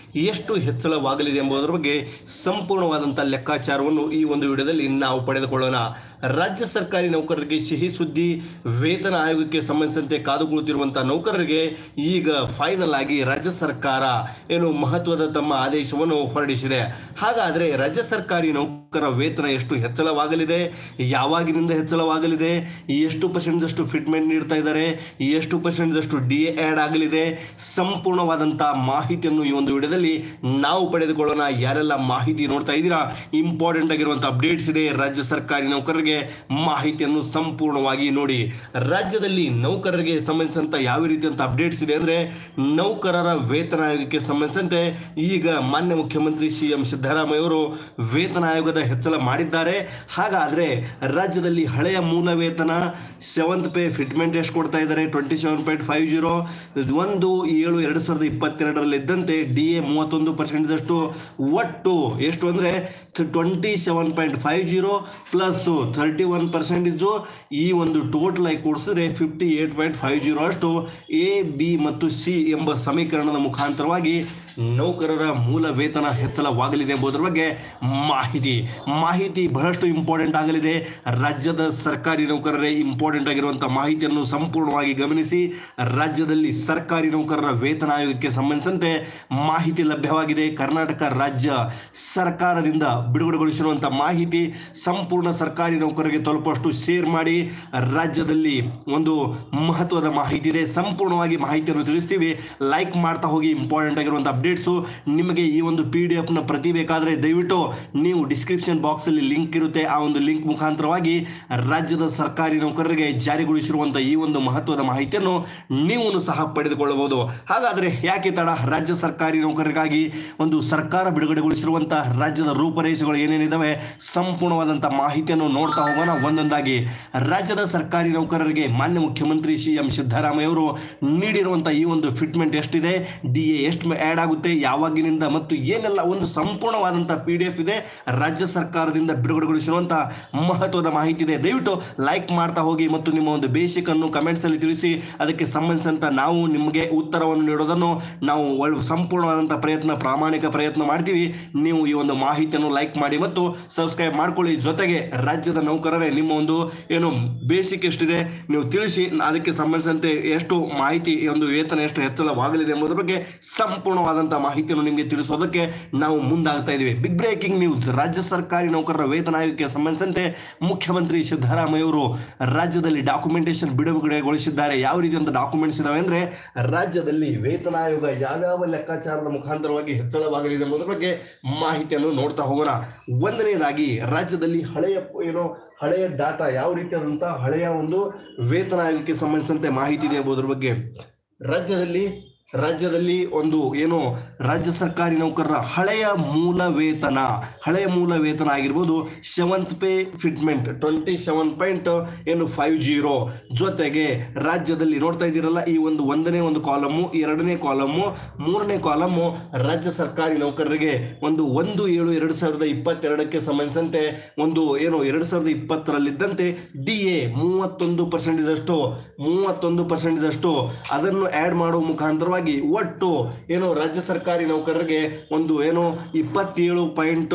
ಎಷ್ಟು ಹೆಚ್ಚಳವಾಗಲಿದೆ ಎಂಬುದರ ಬಗ್ಗೆ ಸಂಪೂರ್ಣವಾದಂಥ ಲೆಕ್ಕಾಚಾರವನ್ನು ಈ ಒಂದು ವಿಡಿಯೋದಲ್ಲಿ ನಾವು ಪಡೆದುಕೊಳ್ಳೋಣ ರಾಜ್ಯ ಸರ್ಕಾರಿ ನೌಕರರಿಗೆ ಸಿಹಿ ಸುದ್ದಿ ವೇತನ ಆಯೋಗಕ್ಕೆ ಸಂಬಂಧಿಸಿದಂತೆ ಕಾದು ಕುಳಿತಿರುವಂಥ ನೌಕರರಿಗೆ ಈಗ ಫೈನಲ್ ಆಗಿ ರಾಜ್ಯ ಸರ್ಕಾರ ಏನು ಮಹತ್ವದ ತಮ್ಮ ಆದೇಶವನ್ನು ಹೊರಡಿಸಿದೆ ಹಾಗಾದರೆ ರಾಜ್ಯ ಸರ್ಕಾರಿ ನೌಕರ ವೇತನ ಎಷ್ಟು ಹೆಚ್ಚಳವಾಗಲಿದೆ ಯಾವಾಗಿನಿಂದ ಹೆಚ್ಚಳವಾಗಲಿದೆ ಎಷ್ಟು ಪರ್ಸೆಂಟ್ ಅಷ್ಟು ಫಿಟ್ಮೆಂಟ್ ನೀಡ್ತಾ ಇದ್ದಾರೆ ಎಷ್ಟು ಪರ್ಸೆಂಟ್ ಅಷ್ಟು ಡಿ ಎ ಆ್ಯಡ್ ಆಗಲಿದೆ ಸಂಪೂರ್ಣವಾದಂಥ ಮಾಹಿತಿಯನ್ನು ಈ ಒಂದು ವಿಡಿಯೋದಲ್ಲಿ ನಾವು ಪಡೆದುಕೊಳ್ಳೋಣ ಯಾರೆಲ್ಲ ಮಾಹಿತಿ ನೋಡ್ತಾ ಇದ್ದೀರಾ ಇಂಪಾರ್ಟೆಂಟ್ ಆಗಿರುವಂಥ ಅಪ್ಡೇಟ್ಸ್ ಇದೆ ರಾಜ್ಯ ಸರ್ಕಾರಿ ನೌಕರರಿಗೆ ಮಾಹಿತಿಯನ್ನು ಸಂಪೂರ್ಣವಾಗಿ ನೋಡಿ ರಾಜ್ಯದಲ್ಲಿ ನೌಕರರಿಗೆ ಸಂಬಂಧಿಸಿದಂಥ ಯಾವ ರೀತಿಯಂಥ ಅಪ್ಡೇಟ್ಸ್ ಇದೆ ಅಂದರೆ ನೌಕರರ ವೇತನ ಆಯೋಗಕ್ಕೆ ಸಂಬಂಧಿಸಿದಂತೆ ಈಗ ಮಾನ್ಯ ಮುಖ್ಯಮಂತ್ರಿ ಸಿ ಎಂ ಸಿದ್ದರಾಮಯ್ಯ ಅವರು ವೇತನ ಆಯೋಗದ ಹೆಚ್ಚಳ ಮಾಡಿದ್ದಾರೆ ಹಾಗಾದರೆ ರಾಜ್ಯದಲ್ಲಿ ಹಳೆಯ ಮೂಲ ವೇತನ ಸೆವೆಂತ್ ಪೇ ಫಿಟ್ಮೆಂಟ್ ಎಷ್ಟು ಕೊಡ್ತಾ ಇದ್ದಾರೆ twenty seven point five zero ಒಂದು ಏಳು ಎರಡು ಸಾವಿರದ ಇಪ್ಪತ್ತೆರಡರಲ್ಲಿ ಇದ್ದಂತೆ ಡಿ ಎ ಮೂವತ್ತೊಂದು ಪರ್ಸೆಂಟ್ದಷ್ಟು ಒಟ್ಟು ಎಷ್ಟು ಅಂದರೆ twenty seven point five zero plus thirty one percentage ಈ ಒಂದು ಟೋಟಲ್ ಆಗಿ ಕೂಡಿಸಿದ್ರೆ fifty eight point five zero ಅಷ್ಟು ಎ ಬಿ ಮತ್ತು ಸಿ ಎಂಬ ಸಮೀಕರಣದ ಮುಖಾಂತರವಾಗಿ ನೌಕರರ ಮೂಲ ವೇತನ ಹೆಚ್ಚಳವಾಗಲಿದೆ ಎಂಬುದರ ಬಗ್ಗೆ ಮಾಹಿತಿ ಮಾಹಿತಿ ಬಹಳಷ್ಟು ಇಂಪಾರ್ಟೆಂಟ್ ಆಗಲಿದೆ ರಾಜ್ಯದ ಸರ್ಕಾರಿ ನೌಕರರೇ ಇಂಪಾರ್ಟೆಂಟ್ ಆಗಿರುವಂಥ ಮಾಹಿತಿಯನ್ನು ಸಂಪೂರ್ಣವಾಗಿ ಗಮನಿಸಿ ರಾಜ್ಯದಲ್ಲಿ ಸರ್ಕಾರಿ ನೌಕರರ ವೇತನ ಆಯೋಗಕ್ಕೆ ಸಂಬಂಧಿಸಿದಂತೆ ಮಾಹಿತಿ ಲಭ್ಯವಾಗಿದೆ ಕರ್ನಾಟಕ ರಾಜ್ಯ ಸರ್ಕಾರದಿಂದ ಬಿಡುಗಡೆಗೊಳಿಸಿರುವಂಥ ಮಾಹಿತಿ ಸಂಪೂರ್ಣ ಸರ್ಕಾರಿ ನೌಕರರಿಗೆ ತಲುಪುವಷ್ಟು ಶೇರ್ ಮಾಡಿ ರಾಜ್ಯದಲ್ಲಿ ಒಂದು ಮಹತ್ವದ ಮಾಹಿತಿ ಇದೆ ಸಂಪೂರ್ಣವಾಗಿ ಮಾಹಿತಿಯನ್ನು ತಿಳಿಸ್ತೀವಿ ಲೈಕ್ ಮಾಡ್ತಾ ಹೋಗಿ ಇಂಪಾರ್ಟೆಂಟ್ ಆಗಿರುವಂಥ ಅಪ್ಡೇಟ್ಸು ನಿಮಗೆ ಈ ಒಂದು ಪಿ ಡಿ ಎಫ್ನ ಪ್ರತಿ ಬೇಕಾದರೆ ದಯವಿಟ್ಟು ನೀವು ಡಿಸ್ಕ್ರಿಪ್ಷನ್ ಬಾಕ್ಸಲ್ಲಿ ಲಿಂಕ್ ಇರುತ್ತೆ ಆ ಒಂದು ಲಿಂಕ್ ಮುಖಾಂತರವಾಗಿ ರಾಜ್ಯದ ಸರ್ಕಾರಿ ನೌಕರರಿಗೆ ಜಾರಿಗೊಳಿಸಿರುವಂಥ ಈ ಒಂದು ಮಹತ್ವದ ಮಾಹಿತಿಯನ್ನು ನೀವು ಸಹ ಪಡೆದುಕೊಳ್ಳಬಹುದು ಹಾಗಾದರೆ ಯಾಕೆ ತಡ ರಾಜ್ಯ ಸರ್ಕಾರಿ ನೌಕರರಿಗಾಗಿ ಒಂದು ಸರ್ಕಾರ ಬಿಡುಗಡೆಗೊಳಿಸಿರುವಂಥ ರಾಜ್ಯದ ರೂಪರೇಷೆಗಳು ಏನೇನಿದ್ದಾವೆ ಸಂಪೂರ್ಣವಾದಂಥ ಮಾಹಿತಿಯನ್ನು ನೋಡ್ತಾ ಹೋಗೋಣ ಒಂದೊಂದಾಗಿ ರಾಜ್ಯದ ಸರ್ಕಾರಿ ನೌಕರರಿಗೆ ಮಾನ್ಯ ಮುಖ್ಯಮಂತ್ರಿ ಸಿ ಎಂ ಸಿದ್ದರಾಮಯ್ಯ ಅವರು ನೀಡಿರುವಂಥ ಈ ಒಂದು ಫಿಟ್ಮೆಂಟ್ ಎಷ್ಟಿದೆ ಡಿ ಎ ಎಷ್ಟು ಆ್ಯಡ್ ಆಗುತ್ತೆ ಯಾವಾಗಿನಿಂದ ಮತ್ತು ಏನೆಲ್ಲ ಒಂದು ಸಂಪೂರ್ಣವಾದಂಥ ಪಿ ಡಿ ಎಫ್ ಇದೆ ರಾಜ್ಯ ಸರ್ಕಾರದಿಂದ ಬಿಡುಗಡೆಗೊಳಿಸಿರುವಂಥ ಮಹತ್ವದ ಮಾಹಿತಿ ಇದೆ ದಯವಿಟ್ಟು ಲೈಕ್ ಮಾಡ್ತಾ ಹೋಗಿ ಮತ್ತು ನಿಮ್ಮ ಒಂದು ಬೇಸಿಕ್ ಅನ್ನು ಕಮೆಂಟ್ಸ್ ಅಲ್ಲಿ ತಿಳಿಸಿ ಅದಕ್ಕೆ ಸಂಬಂಧಿಸಿದಂಥ ನಾವು ನಿಮಗೆ ಉತ್ತರವನ್ನು ನೀಡೋದನ್ನು ನಾವು ಒಳ್ಳೆ ಸಂಪೂರ್ಣವಾದಂಥ ಪ್ರಯತ್ನ ಪ್ರಾಮಾಣಿಕ ಪ್ರಯತ್ನ ಮಾಡ್ತೀವಿ ನೀವು ಈ ಒಂದು ಮಾಹಿತಿಯನ್ನು ಲೈಕ್ ಮಾಡಿ ಮತ್ತು ಸಬ್ಸ್ಕ್ರೈಬ್ ಮಾಡ್ಕೊಳ್ಳಿ ಜೊತೆಗೆ ರಾಜ್ಯದ ನೌಕರರೇ ನಿಮ್ಮ ಒಂದು ಏನು ಬೇಸಿಕ್ ಎಷ್ಟಿದೆ ನೀವು ತಿಳಿಸಿ ಅದಕ್ಕೆ ಸಂಬಂಧಿಸಿದಂತೆ ಎಷ್ಟು ಮಾಹಿತಿ ಈ ಒಂದು ವೇತನ ಎಷ್ಟು ಹೆಚ್ಚಳವಾಗಲಿದೆ ಎಂಬುದರ ಬಗ್ಗೆ ಸಂಪೂರ್ಣವಾದಂಥ ಮಾಹಿತಿಯನ್ನು ನಿಮಗೆ ತಿಳಿಸೋದಕ್ಕೆ ನಾವು ಮುಂದಾಗ್ತಾ ಇದ್ದೀವಿ ಬಿಗ್ ಬ್ರೇಕಿಂಗ್ ನ್ಯೂಸ್ ರಾಜ್ಯ ಸರ್ಕಾರಿ ನೌಕರರ ವೇತನ ಆಯೋಗಕ್ಕೆ ಸಂಬಂಧಿಸಿದಂತೆ ಮುಖ್ಯಮಂತ್ರಿ ಸಿದ್ದರಾಮಯ್ಯ ಅವರು ರಾಜ್ಯದಲ್ಲಿ ಡಾಕ್ಯುಮೆಂಟೇಶನ್ ಬಿಡುಗಡೆಗೊಳಿಸಿದ್ದಾರೆ ಯಾವ ರೀತಿಯಂತ ಡಾಕ್ಯುಮೆಂಟ್ಸ್ ಇದಾವೆ ಅಂದರೆ ರಾಜ್ಯದಲ್ಲಿ ವೇತನ ಆಯೋಗ ಯಾವ್ಯಾವ ಲೆಕ್ಕಾಚಾರದ ಮುಖಾಂತರವಾಗಿ ಹೆಚ್ಚಳವಾಗಲಿದೆ ಎಂಬುದರ ಬಗ್ಗೆ ಮಾಹಿತಿಯನ್ನು ನೋಡ್ತಾ ಹೋಗೋಣ ಒಂದನೇದಾಗಿ ರಾಜ್ಯದಲ್ಲಿ ಹಳೆಯ ಏನೋ ಹಳೆಯ ಡಾಟಾ ಯಾವ ರೀತಿಯಾದಂಥ ಹಳೆಯ ಒಂದು ವೇತನ ಆಯೋಗಕ್ಕೆ ಸಂಬಂಧಿಸಿದಂತೆ ಮಾಹಿತಿ ಇದೆ ಎಂಬುದರ ಬಗ್ಗೆ ರಾಜ್ಯದಲ್ಲಿ ರಾಜ್ಯದಲ್ಲಿ ಒಂದು ಏನು ರಾಜ್ಯ ಸರ್ಕಾರಿ ನೌಕರರ ಹಳೆಯ ಮೂಲ ವೇತನ ಹಳೆಯ ಮೂಲ ವೇತನ ಆಗಿರ್ಬೋದು seventh pay fitment twenty seven point ಏನು ಫೈವ್ ಜೀರೋ ಜೊತೆಗೆ ರಾಜ್ಯದಲ್ಲಿ ನೋಡ್ತಾ ಇದ್ದೀರಲ್ಲ ಈ ಒಂದು ಒಂದನೇ ಒಂದು ಕಾಲಮು ಎರಡನೇ ಕಾಲಮು ಮೂರನೇ ಕಾಲಮು ರಾಜ್ಯ ಸರ್ಕಾರಿ ನೌಕರರಿಗೆ ಒಂದು ಒಂದು ಏಳು ಎರಡು ಸಾವಿರದ ಇಪ್ಪತ್ತೆರಡಕ್ಕೆ ಸಂಬಂಧಿಸಿದಂತೆ ಒಂದು ಏನು ಎರಡು ಸಾವಿರದ ಇಪ್ಪತ್ತರಲ್ಲಿದ್ದಂತೆ ಡಿ ಎ ಮೂವತ್ತೊಂದು ಪರ್ಸೆಂಟೇಜ್ ಅಷ್ಟು ಮೂವತ್ತೊಂದು ಪರ್ಸೆಂಟೇಜ್ ಅಷ್ಟು ಅದನ್ನು ಆ್ಯಡ್ ಮಾಡುವ ಮುಖಾಂತರವಾಗಿ ಒಟ್ಟು ಏನು ರಾಜ್ಯ ಸರ್ಕಾರಿ ನೌಕರರಿಗೆ ಒಂದು ಏನು ಇಪ್ಪತ್ತೇಳು ಪಾಯಿಂಟ್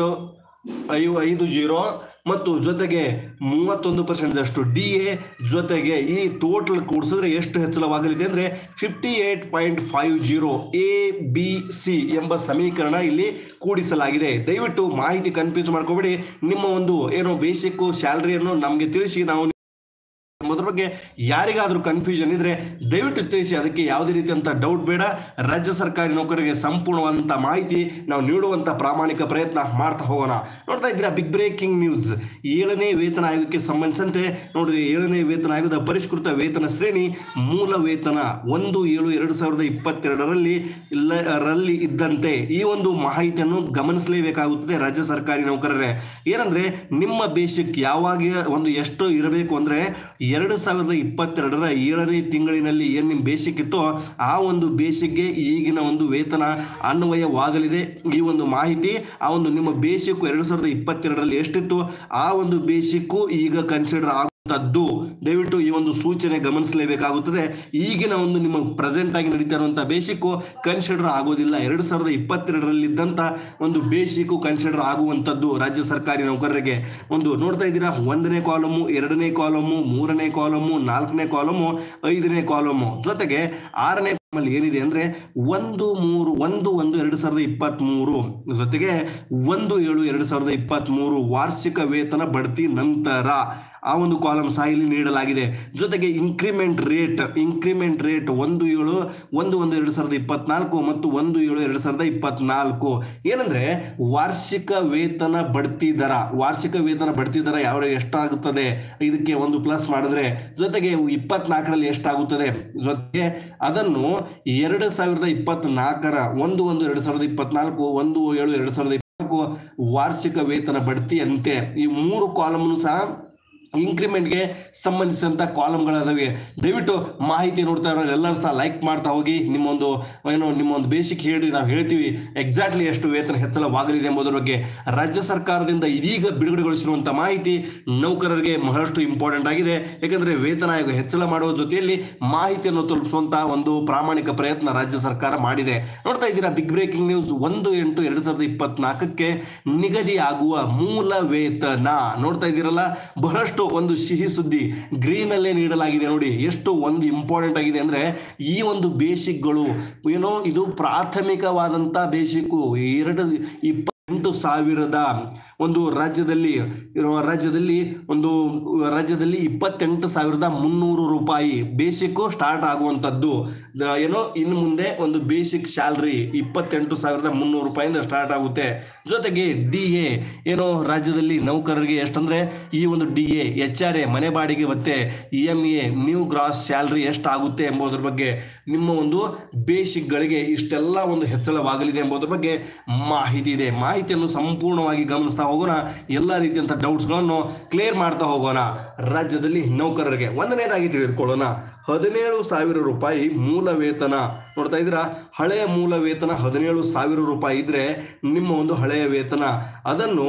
ಐವ ಐದು ಜೀರೋ ಮತ್ತು ಜೊತೆಗೆ ಮೂವತ್ತೊಂದು ಪರ್ಸೆಂಟ್ ಅಷ್ಟು ಡಿ ಎ ಜೊತೆಗೆ ಈ ಟೋಟಲ್ ಕೂಡಿಸಿದ್ರೆ ಎಷ್ಟು ಹೆಚ್ಚಳವಾಗಲಿದೆ ಅಂದರೆ fifty eight point five zero A B C ಎಂಬ ಸಮೀಕರಣ ಇಲ್ಲಿ ಕೂಡಿಸಲಾಗಿದೆ ದಯವಿಟ್ಟು ಮಾಹಿತಿ ಕನ್ಫ್ಯೂಸ್ ಮಾಡ್ಕೋಬೇಡಿ ನಿಮ್ಮ ಒಂದು ಏನು ಬೇಸಿಕ್ಕು ಸ್ಯಾಲ್ರಿಯನ್ನು ನಮಗೆ ತಿಳಿಸಿ ನಾವು ಎಂಬುದ್ರ ಬಗ್ಗೆ ಯಾರಿಗಾದರೂ ಕನ್ಫ್ಯೂಷನ್ ಇದ್ರೆ ದಯವಿಟ್ಟು ತಿಳಿಸಿ ಅದಕ್ಕೆ ಯಾವುದೇ ರೀತಿಯಂಥ ಡೌಟ್ ಬೇಡ ರಾಜ್ಯ ಸರ್ಕಾರಿ ನೌಕರರಿಗೆ ಸಂಪೂರ್ಣವಾದಂಥ ಮಾಹಿತಿ ನಾವು ನೀಡುವಂಥ ಪ್ರಾಮಾಣಿಕ ಪ್ರಯತ್ನ ಮಾಡ್ತಾ ಹೋಗೋಣ ನೋಡ್ತಾ ಇದ್ದೀರಾ ಬಿಗ್ ಬ್ರೇಕಿಂಗ್ ನ್ಯೂಸ್ ಏಳನೇ ವೇತನ ಆಯೋಗಕ್ಕೆ ಸಂಬಂಧಿಸಿದಂತೆ ನೋಡ್ರಿ ಏಳನೇ ವೇತನ ಆಯೋಗದ ಪರಿಷ್ಕೃತ ವೇತನ ಶ್ರೇಣಿ ಮೂಲ ವೇತನ ಒಂದು ಏಳು ಎರಡು ಸಾವಿರದ ಇಪ್ಪತ್ತೆರಡರಲ್ಲಿ ಇಲ್ಲ ರಲ್ಲಿ ಇದ್ದಂತೆ ಈ ಒಂದು ಮಾಹಿತಿಯನ್ನು ಗಮನಿಸಲೇಬೇಕಾಗುತ್ತದೆ ರಾಜ್ಯ ಸರ್ಕಾರಿ ನೌಕರರೇ ಏನಂದ್ರೆ ನಿಮ್ಮ ಬೇಸಿಕ್ ಯಾವಾಗ ಒಂದು ಎಷ್ಟು ಇರಬೇಕು ಅಂದ್ರೆ ಎರಡು ಸಾವಿರದ ಇಪ್ಪತ್ತೆರಡರ ಏಳನೇ ತಿಂಗಳಿನಲ್ಲಿ ಏನು ನಿಮ್ಮ ಬೇಸಿಕ್ ಇತ್ತೋ ಆ ಒಂದು ಬೇಸಿಕ್ಗೆ ಈಗಿನ ಒಂದು ವೇತನ ಅನ್ವಯವಾಗಲಿದೆ ಈ ಒಂದು ಮಾಹಿತಿ ಆ ಒಂದು ನಿಮ್ಮ ಬೇಸಿಕ್ ಎರಡು ಸಾವಿರದ ಇಪ್ಪತ್ತೆರಡರಲ್ಲಿ ಎಷ್ಟಿತ್ತು ಆ ಒಂದು ಬೇಸಿಕ್ಕು ಈಗ ಕನ್ಸಿಡರ್ ಆಗ ತದ್ದು ದಯವಿಟ್ಟು ಈ ಒಂದು ಸೂಚನೆ ಗಮನಿಸಲೇಬೇಕಾಗುತ್ತದೆ ಈಗಿನ ಒಂದು ನಿಮ್ಮ ಪ್ರೆಸೆಂಟ್ ಆಗಿ ನಡೀತಾ ಇರುವಂತಹ ಬೇಸಿಕ್ ಕನ್ಸಿಡರ್ ಆಗೋದಿಲ್ಲ ಎರಡು ಸಾವಿರದ ಇಪ್ಪತ್ತೆರಡರಲ್ಲಿದ್ದಂತ ಒಂದು ಬೇಸಿಕ್ ಕನ್ಸಿಡರ್ ಆಗುವಂತದ್ದು ರಾಜ್ಯ ಸರ್ಕಾರಿ ನೌಕರರಿಗೆ ಒಂದು ನೋಡ್ತಾ ಇದ್ದೀರಾ ಒಂದನೇ ಕಾಲಮು ಎರಡನೇ ಕಾಲಮು ಮೂರನೇ ಕಾಲಮು ನಾಲ್ಕನೇ ಕಾಲಮು ಐದನೇ ಕಾಲಮು ಜೊತೆಗೆ ಆರನೇ ಅಲ್ಲಿ ಏನಿದೆ ಅಂದ್ರೆ ಒಂದು ಮೂರು ಒಂದು ಒಂದು ಎರಡು ಸಾವಿರದ ಇಪ್ಪತ್ತ್ ಮೂರು ಜೊತೆಗೆ ಒಂದು ಏಳು ಎರಡು ಸಾವಿರದ ಇಪ್ಪತ್ತ್ ಮೂರು ವಾರ್ಷಿಕ ವೇತನ ಬಡ್ತಿ ನಂತರ ಆ ಒಂದು ಕಾಲಮ್ ಸಹ ಇಲ್ಲಿ ನೀಡಲಾಗಿದೆ ಜೊತೆಗೆ ಇನ್ಕ್ರಿಮೆಂಟ್ ರೇಟ್ ಇನ್ಕ್ರಿಮೆಂಟ್ ರೇಟ್ ಒಂದು ಏಳು ಒಂದು ಒಂದು ಎರಡು ಸಾವಿರದ ಇಪ್ಪತ್ನಾಲ್ಕು ಮತ್ತು ಒಂದು ಏಳು ಎರಡು ಸಾವಿರದ ಇಪ್ಪತ್ನಾಲ್ಕು ಏನಂದ್ರೆ ವಾರ್ಷಿಕ ವೇತನ ಬಡ್ತಿ ದರ ವಾರ್ಷಿಕ ವೇತನ ಬಡ್ತಿ ದರ ಯಾವ ಎಷ್ಟಾಗುತ್ತದೆ ಇದಕ್ಕೆ ಒಂದು ಪ್ಲಸ್ ಮಾಡಿದ್ರೆ ಜೊತೆಗೆ ಇಪ್ಪತ್ನಾಲ್ಕರಲ್ಲಿ ಎಷ್ಟಾಗುತ್ತದೆ ಜೊತೆಗೆ ಅದನ್ನು ಎರಡು ಸಾವಿರದ ಇಪ್ಪತ್ನಾಲ್ಕರ ಒಂದು ಒಂದು ಎರಡು ಸಾವಿರದ ಇಪ್ಪತ್ನಾಲ್ಕು ಒಂದು ಏಳು ಎರಡು ಸಾವಿರದ ಇಪ್ಪತ್ನಾಲ್ಕು ವಾರ್ಷಿಕ ವೇತನ ಬಡ್ತಿ ಅಂತೆ ಈ ಮೂರು ಕಾಲಮ್ನು ಸಹ ಇನ್ಕ್ರಿಮೆಂಟ್ಗೆ ಸಂಬಂಧಿಸಿದಂಥ ಕಾಲಮ್ಗಳದಾವೆ ದಯವಿಟ್ಟು ಮಾಹಿತಿ ನೋಡ್ತಾ ಇರೋರು ಎಲ್ಲರೂ ಸಹ ಲೈಕ್ ಮಾಡ್ತಾ ಹೋಗಿ ನಿಮ್ಮೊಂದು ಏನೋ ನಿಮ್ಮೊಂದು ಬೇಸಿಕ್ ಹೇಳಿ ನಾವು ಹೇಳ್ತೀವಿ ಎಕ್ಸಾಕ್ಟ್ಲಿ ಎಷ್ಟು ವೇತನ ಹೆಚ್ಚಳವಾಗಲಿದೆ ಎಂಬುದರ ಬಗ್ಗೆ ರಾಜ್ಯ ಸರ್ಕಾರದಿಂದ ಇದೀಗ ಬಿಡುಗಡೆಗೊಳಿಸಿರುವಂಥ ಮಾಹಿತಿ ನೌಕರರಿಗೆ ಬಹಳಷ್ಟು ಇಂಪಾರ್ಟೆಂಟ್ ಆಗಿದೆ ಯಾಕಂದ್ರೆ ವೇತನ ಆಯೋಗ ಹೆಚ್ಚಳ ಮಾಡುವ ಜೊತೆಯಲ್ಲಿ ಮಾಹಿತಿಯನ್ನು ತಲುಪಿಸುವಂತಹ ಒಂದು ಪ್ರಾಮಾಣಿಕ ಪ್ರಯತ್ನ ರಾಜ್ಯ ಸರ್ಕಾರ ಮಾಡಿದೆ ನೋಡ್ತಾ ಇದ್ದೀರಾ ಬಿಗ್ ಬ್ರೇಕಿಂಗ್ ನ್ಯೂಸ್ ಒಂದು ಎಂಟು ಎರಡು ಸಾವಿರದ ಇಪ್ಪತ್ನಾಲ್ಕಕ್ಕೆ ನಿಗದಿಯಾಗುವ ಮೂಲ ವೇತನ ನೋಡ್ತಾ ಇದ್ದೀರಲ್ಲ ಬಹಳಷ್ಟು ಒಂದು ಸಿಹಿ ಸುದ್ದಿ ಗ್ರೀನ್ ಅಲ್ಲೇ ನೀಡಲಾಗಿದೆ ನೋಡಿ ಎಷ್ಟು ಒಂದು ಇಂಪಾರ್ಟೆಂಟ್ ಆಗಿದೆ ಅಂದ್ರೆ ಈ ಒಂದು ಬೇಸಿಕ್ಗಳು ಏನೋ ಇದು ಪ್ರಾಥಮಿಕವಾದಂತ ಬೇಸಿಕ್ಕು ಎರಡು ಇಪ್ಪ ಎಂಟು ಸಾವಿರದ ಒಂದು ರಾಜ್ಯದಲ್ಲಿ ಇರುವ ರಾಜ್ಯದಲ್ಲಿ ಒಂದು ರಾಜ್ಯದಲ್ಲಿ ಇಪ್ಪತ್ತೆಂಟು ಸಾವಿರದ ಮುನ್ನೂರು ರೂಪಾಯಿ ಬೇಸಿಕ್ ಸ್ಟಾರ್ಟ್ ಆಗುವಂಥದ್ದು ದ- ಏನೋ ಇನ್ನು ಮುಂದೆ ಒಂದು ಬೇಸಿಕ್ ಸ್ಯಾಲ್ರಿ ಇಪ್ಪತ್ತೆಂಟು ಸಾವಿರದ ಮುನ್ನೂರು ರೂಪಾಯಿಂದ ಸ್ಟಾರ್ಟ್ ಆಗುತ್ತೆ ಜೊತೆಗೆ ಡಿ ಎ ಏನೋ ರಾಜ್ಯದಲ್ಲಿ ನೌಕರರಿಗೆ ಎಷ್ಟಂದ್ರೆ ಈ ಒಂದು D A H R A ಮನೆ ಬಾಡಿಗೆ ಮತ್ತೆ ಇ M A new gross salary ಎಷ್ಟಾಗುತ್ತೆ ಎಂಬುದರ ಬಗ್ಗೆ ನಿಮ್ಮ ಒಂದು ಬೇಸಿಕ್ಗಳಿಗೆ ಇಷ್ಟೆಲ್ಲ ಒಂದು ಹೆಚ್ಚಳವಾಗಲಿದೆ ಎಂಬುದರ ಬಗ್ಗೆ ಮಾಹಿತಿ ಇದೆ ಮಾಹಿತಿಯನ್ನು ಸಂಪೂರ್ಣವಾಗಿ ಗಮನಿಸ್ತಾ ಹೋಗೋಣ ಎಲ್ಲ ರೀತಿಯಂಥ ಡೌಟ್ಸ್ಗಳನ್ನು ಕ್ಲಿಯರ್ ಮಾಡ್ತಾ ಹೋಗೋಣ ರಾಜ್ಯದಲ್ಲಿ ನೌಕರರಿಗೆ ಒಂದನೇದಾಗಿ ತಿಳಿದುಕೊಳ್ಳೋಣ ಹದಿನೇಳು ಸಾವಿರ ರೂಪಾಯಿ ಮೂಲ ವೇತನ ನೋಡ್ತಾ ಇದ್ದೀರಾ ಹಳೆಯ ಮೂಲ ವೇತನ ಹದಿನೇಳು ಸಾವಿರ ರೂಪಾಯಿ ಇದ್ರೆ ನಿಮ್ಮ ಒಂದು ಹಳೆಯ ವೇತನ ಅದನ್ನು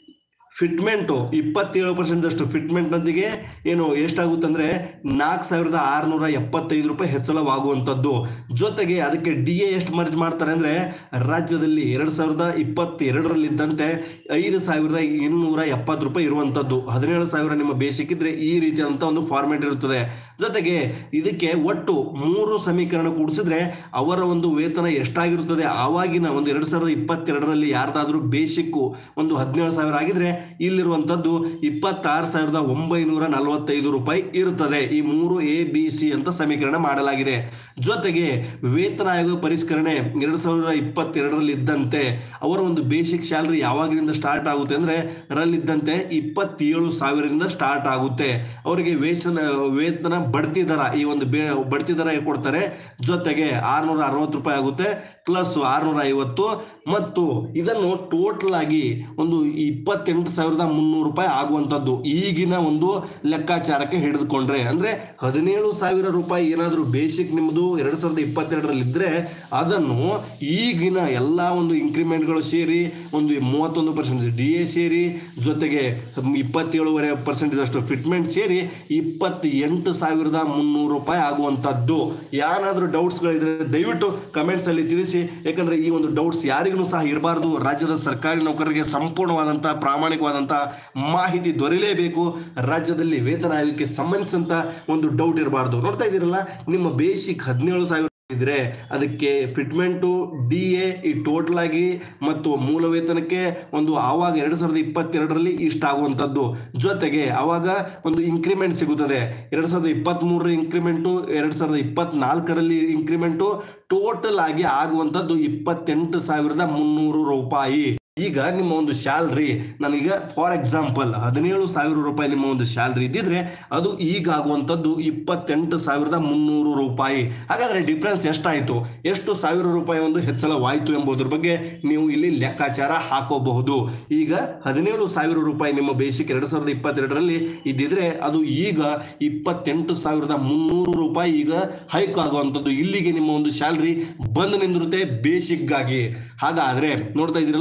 ಫಿಟ್ಮೆಂಟು ಇಪ್ಪತ್ತೇಳು ಪರ್ಸೆಂಟ್ ಅಷ್ಟು ಫಿಟ್ಮೆಂಟ್ನೊಂದಿಗೆ ಏನು ಎಷ್ಟಾಗುತ್ತೆ ಅಂದರೆ ನಾಲ್ಕು ಸಾವಿರದ ಆರುನೂರ ಎಪ್ಪತ್ತೈದು ರೂಪಾಯಿ ಹೆಚ್ಚಳವಾಗುವಂಥದ್ದು ಜೊತೆಗೆ ಅದಕ್ಕೆ ಡಿ ಎ ಎಷ್ಟು ಮರ್ಜ್ ಮಾಡ್ತಾರೆ ಅಂದರೆ ರಾಜ್ಯದಲ್ಲಿ ಎರಡು ಸಾವಿರದ ಇಪ್ಪತ್ತೆರಡರಲ್ಲಿದ್ದಂತೆ ಐದು ಸಾವಿರದ ಇನ್ನೂರ ಎಪ್ಪತ್ತು ರೂಪಾಯಿ ಇರುವಂಥದ್ದು ಹದಿನೇಳು ಸಾವಿರ ನಿಮ್ಮ ಬೇಸಿಕ್ ಇದ್ರೆ ಈ ರೀತಿಯಾದಂಥ ಒಂದು ಫಾರ್ಮೆಟ್ ಇರುತ್ತದೆ ಜೊತೆಗೆ ಇದಕ್ಕೆ ಒಟ್ಟು ಮೂರು ಸಮೀಕರಣ ಕೂಡಿಸಿದ್ರೆ ಅವರ ಒಂದು ವೇತನ ಎಷ್ಟಾಗಿರುತ್ತದೆ ಆವಾಗಿನ ಒಂದು ಎರಡು ಸಾವಿರದ ಇಪ್ಪತ್ತೆರಡರಲ್ಲಿ ಯಾರ್ದಾದ್ರೂ ಬೇಸಿಕ್ಕು ಒಂದು ಹದಿನೇಳು ಸಾವಿರ ಆಗಿದ್ರೆ ಇಲ್ಲಿರುವಂಥದ್ದು ಇಪ್ಪತ್ತಾರು ಸಾವಿರದ ಒಂಬೈನೂರ ನಲವತ್ತೈದು ರೂಪಾಯಿ ಇರುತ್ತದೆ ಈ ಮೂರು ಎ ಬಿ ಸಿ ಅಂತ ಸಮೀಕರಣ ಮಾಡಲಾಗಿದೆ ಜೊತೆಗೆ ವೇತನ ಆಯೋಗ ಪರಿಷ್ಕರಣೆ ಎರಡು ಸಾವಿರದ ಇಪ್ಪತ್ತೆರಡರಲ್ಲಿ ಇದ್ದಂತೆ ಅವರ ಒಂದು ಬೇಸಿಕ್ ಸ್ಯಾಲರಿ ಯಾವಾಗಿನಿಂದ ಸ್ಟಾರ್ಟ್ ಆಗುತ್ತೆ ಅಂದ್ರೆ ಅದರಲ್ಲಿದ್ದಂತೆ ಇಪ್ಪತ್ತೇಳು ಸಾವಿರದಿಂದ ಸ್ಟಾರ್ಟ್ ಆಗುತ್ತೆ ಅವರಿಗೆ ವೇತನ ವೇತನ ಬಡ್ತಿ ದರ ಈ ಒಂದು ಬೇ ಬಡ್ತಿ ದರ ಕೊಡ್ತಾರೆ ಜೊತೆಗೆ ಆರ್ನೂರ ಅರವತ್ತು ರೂಪಾಯಿ ಆಗುತ್ತೆ ಪ್ಲಸ್ ಆರ್ನೂರ ಐವತ್ತು ಮತ್ತು ಇದನ್ನು ಟೋಟಲ್ ಆಗಿ ಒಂದು ಇಪ್ಪತ್ತೆಂಟು ಸಾವಿರದ ಮುನ್ನೂರು ರೂಪಾಯಿ ಆಗುವಂಥದ್ದು ಈಗಿನ ಒಂದು ಲೆಕ್ಕಾಚಾರಕ್ಕೆ ಹಿಡಿದುಕೊಂಡ್ರೆ ಅಂದ್ರೆ ಹದಿನೇಳು ಸಾವಿರ ರೂಪಾಯಿ ಏನಾದರೂ ಬೇಸಿಕ್ ನಿಮ್ಮದು ಎರಡು ಸಾವಿರದ ಇಪ್ಪತ್ತೆರಡರಲ್ಲಿ ಇದ್ರೆ ಅದನ್ನು ಈಗಿನ ಎಲ್ಲ ಒಂದು ಇಂಕ್ರಿಮೆಂಟ್ಗಳು ಸೇರಿ ಒಂದು ಮೂವತ್ತೊಂದು ಪರ್ಸೆಂಟ್ ಡಿ ಎ ಸೇರಿ ಜೊತೆಗೆ ಇಪ್ಪತ್ತೇಳುವರೆ ಪರ್ಸೆಂಟೇಜ್ ಅಷ್ಟು ಫಿಟ್ಮೆಂಟ್ ಸೇರಿ ಇಪ್ಪತ್ತೆಂಟು ಸಾವಿರದ ಮುನ್ನೂರು ರೂಪಾಯಿ ಆಗುವಂಥದ್ದು ಯಾರಾದರೂ ಡೌಟ್ಸ್ಗಳಿದ್ರೆ ದಯವಿಟ್ಟು ಕಮೆಂಟ್ಸ್ ಅಲ್ಲಿ ತಿಳಿಸಿ ಯಾಕಂದ್ರೆ ಈ ಒಂದು ಡೌಟ್ಸ್ ಯಾರಿಗೂ ಸಹ ಇರಬಾರ್ದು ರಾಜ್ಯದ ಸರ್ಕಾರಿ ನೌಕರರಿಗೆ ಸಂಪೂರ್ಣವಾದಂತಹ ಪ್ರಾಮಾಣಿಕವಾದಂತಹ ಮಾಹಿತಿ ದೊರೆಯಲೇಬೇಕು ರಾಜ್ಯದಲ್ಲಿ ವೇತನ ಆಯೋಗಕ್ಕೆ ಸಂಬಂಧಿಸಿದಂತ ಒಂದು ಡೌಟ್ ಇರಬಾರ್ದು ನೋಡ್ತಾ ಇದ್ದೀರಲ್ಲ ನಿಮ್ಮ ಬೇಸಿಕ್ ಹದಿನೇಳು ಸಾವಿರ ಇದ್ರೆ ಅದಕ್ಕೆ ಫಿಟ್ಮೆಂಟು ಡಿ ಎ ಈ ಟೋಟಲ್ ಆಗಿ ಮತ್ತು ಮೂಲ ವೇತನಕ್ಕೆ ಒಂದು ಆವಾಗ ಎರಡು ಸಾವಿರದ ಇಪ್ಪತ್ತೆರಡರಲ್ಲಿ ಇಷ್ಟ ಆಗುವಂಥದ್ದು ಜೊತೆಗೆ ಆವಾಗ ಒಂದು ಇಂಕ್ರಿಮೆಂಟ್ ಸಿಗುತ್ತದೆ ಎರಡು ಸಾವಿರದ ಇಪ್ಪತ್ತ್ ಮೂರರ ಇಂಕ್ರಿಮೆಂಟು ಎರಡು ಸಾವಿರದ ಇಪ್ಪತ್ನಾಲ್ಕರಲ್ಲಿ ಇಂಕ್ರಿಮೆಂಟು ಟೋಟಲ್ ಆಗಿ ಆಗುವಂಥದ್ದು ಇಪ್ಪತ್ತೆಂಟು ಸಾವಿರದ ಮುನ್ನೂರು ರೂಪಾಯಿ ಈಗ ನಿಮ್ಮ ಒಂದು ಸ್ಯಾಲ್ರಿ ನನಗೆ ಫಾರ್ ಎಕ್ಸಾಂಪಲ್ ಹದಿನೇಳು ಸಾವಿರ ರೂಪಾಯಿ ನಿಮ್ಮ ಒಂದು ಸ್ಯಾಲ್ರಿ ಇದ್ದಿದ್ರೆ ಅದು ಈಗ ಆಗುವಂಥದ್ದು ಇಪ್ಪತ್ತೆಂಟು ಸಾವಿರದ ಮುನ್ನೂರು ರೂಪಾಯಿ ಹಾಗಾದ್ರೆ ಡಿಫ್ರೆನ್ಸ್ ಎಷ್ಟಾಯಿತು ಎಷ್ಟು ಸಾವಿರ ರೂಪಾಯಿ ಒಂದು ಹೆಚ್ಚಳವಾಯಿತು ಎಂಬುದ್ರ ಬಗ್ಗೆ ನೀವು ಇಲ್ಲಿ ಲೆಕ್ಕಾಚಾರ ಹಾಕೋಬಹುದು ಈಗ ಹದಿನೇಳು ಸಾವಿರ ರೂಪಾಯಿ ನಿಮ್ಮ ಬೇಸಿಕ್ ಎರಡು ಸಾವಿರದ ಇಪ್ಪತ್ತೆರಡರಲ್ಲಿ ಇದ್ದಿದ್ರೆ ಅದು ಈಗ ಇಪ್ಪತ್ತೆಂಟು ಸಾವಿರದ ಮುನ್ನೂರು ರೂಪಾಯಿ ಈಗ ಹೈಕ್ ಆಗುವಂಥದ್ದು ಇಲ್ಲಿಗೆ ನಿಮ್ಮ ಒಂದು ಸ್ಯಾಲ್ರಿ ಬಂದು ನಿಂದಿರುತ್ತೆ ಬೇಸಿಕ್ ಆಗಿ ಹಾಗಾದ್ರೆ ನೋಡ್ತಾ ಇದ್ದೀರಲ್ಲ ಈ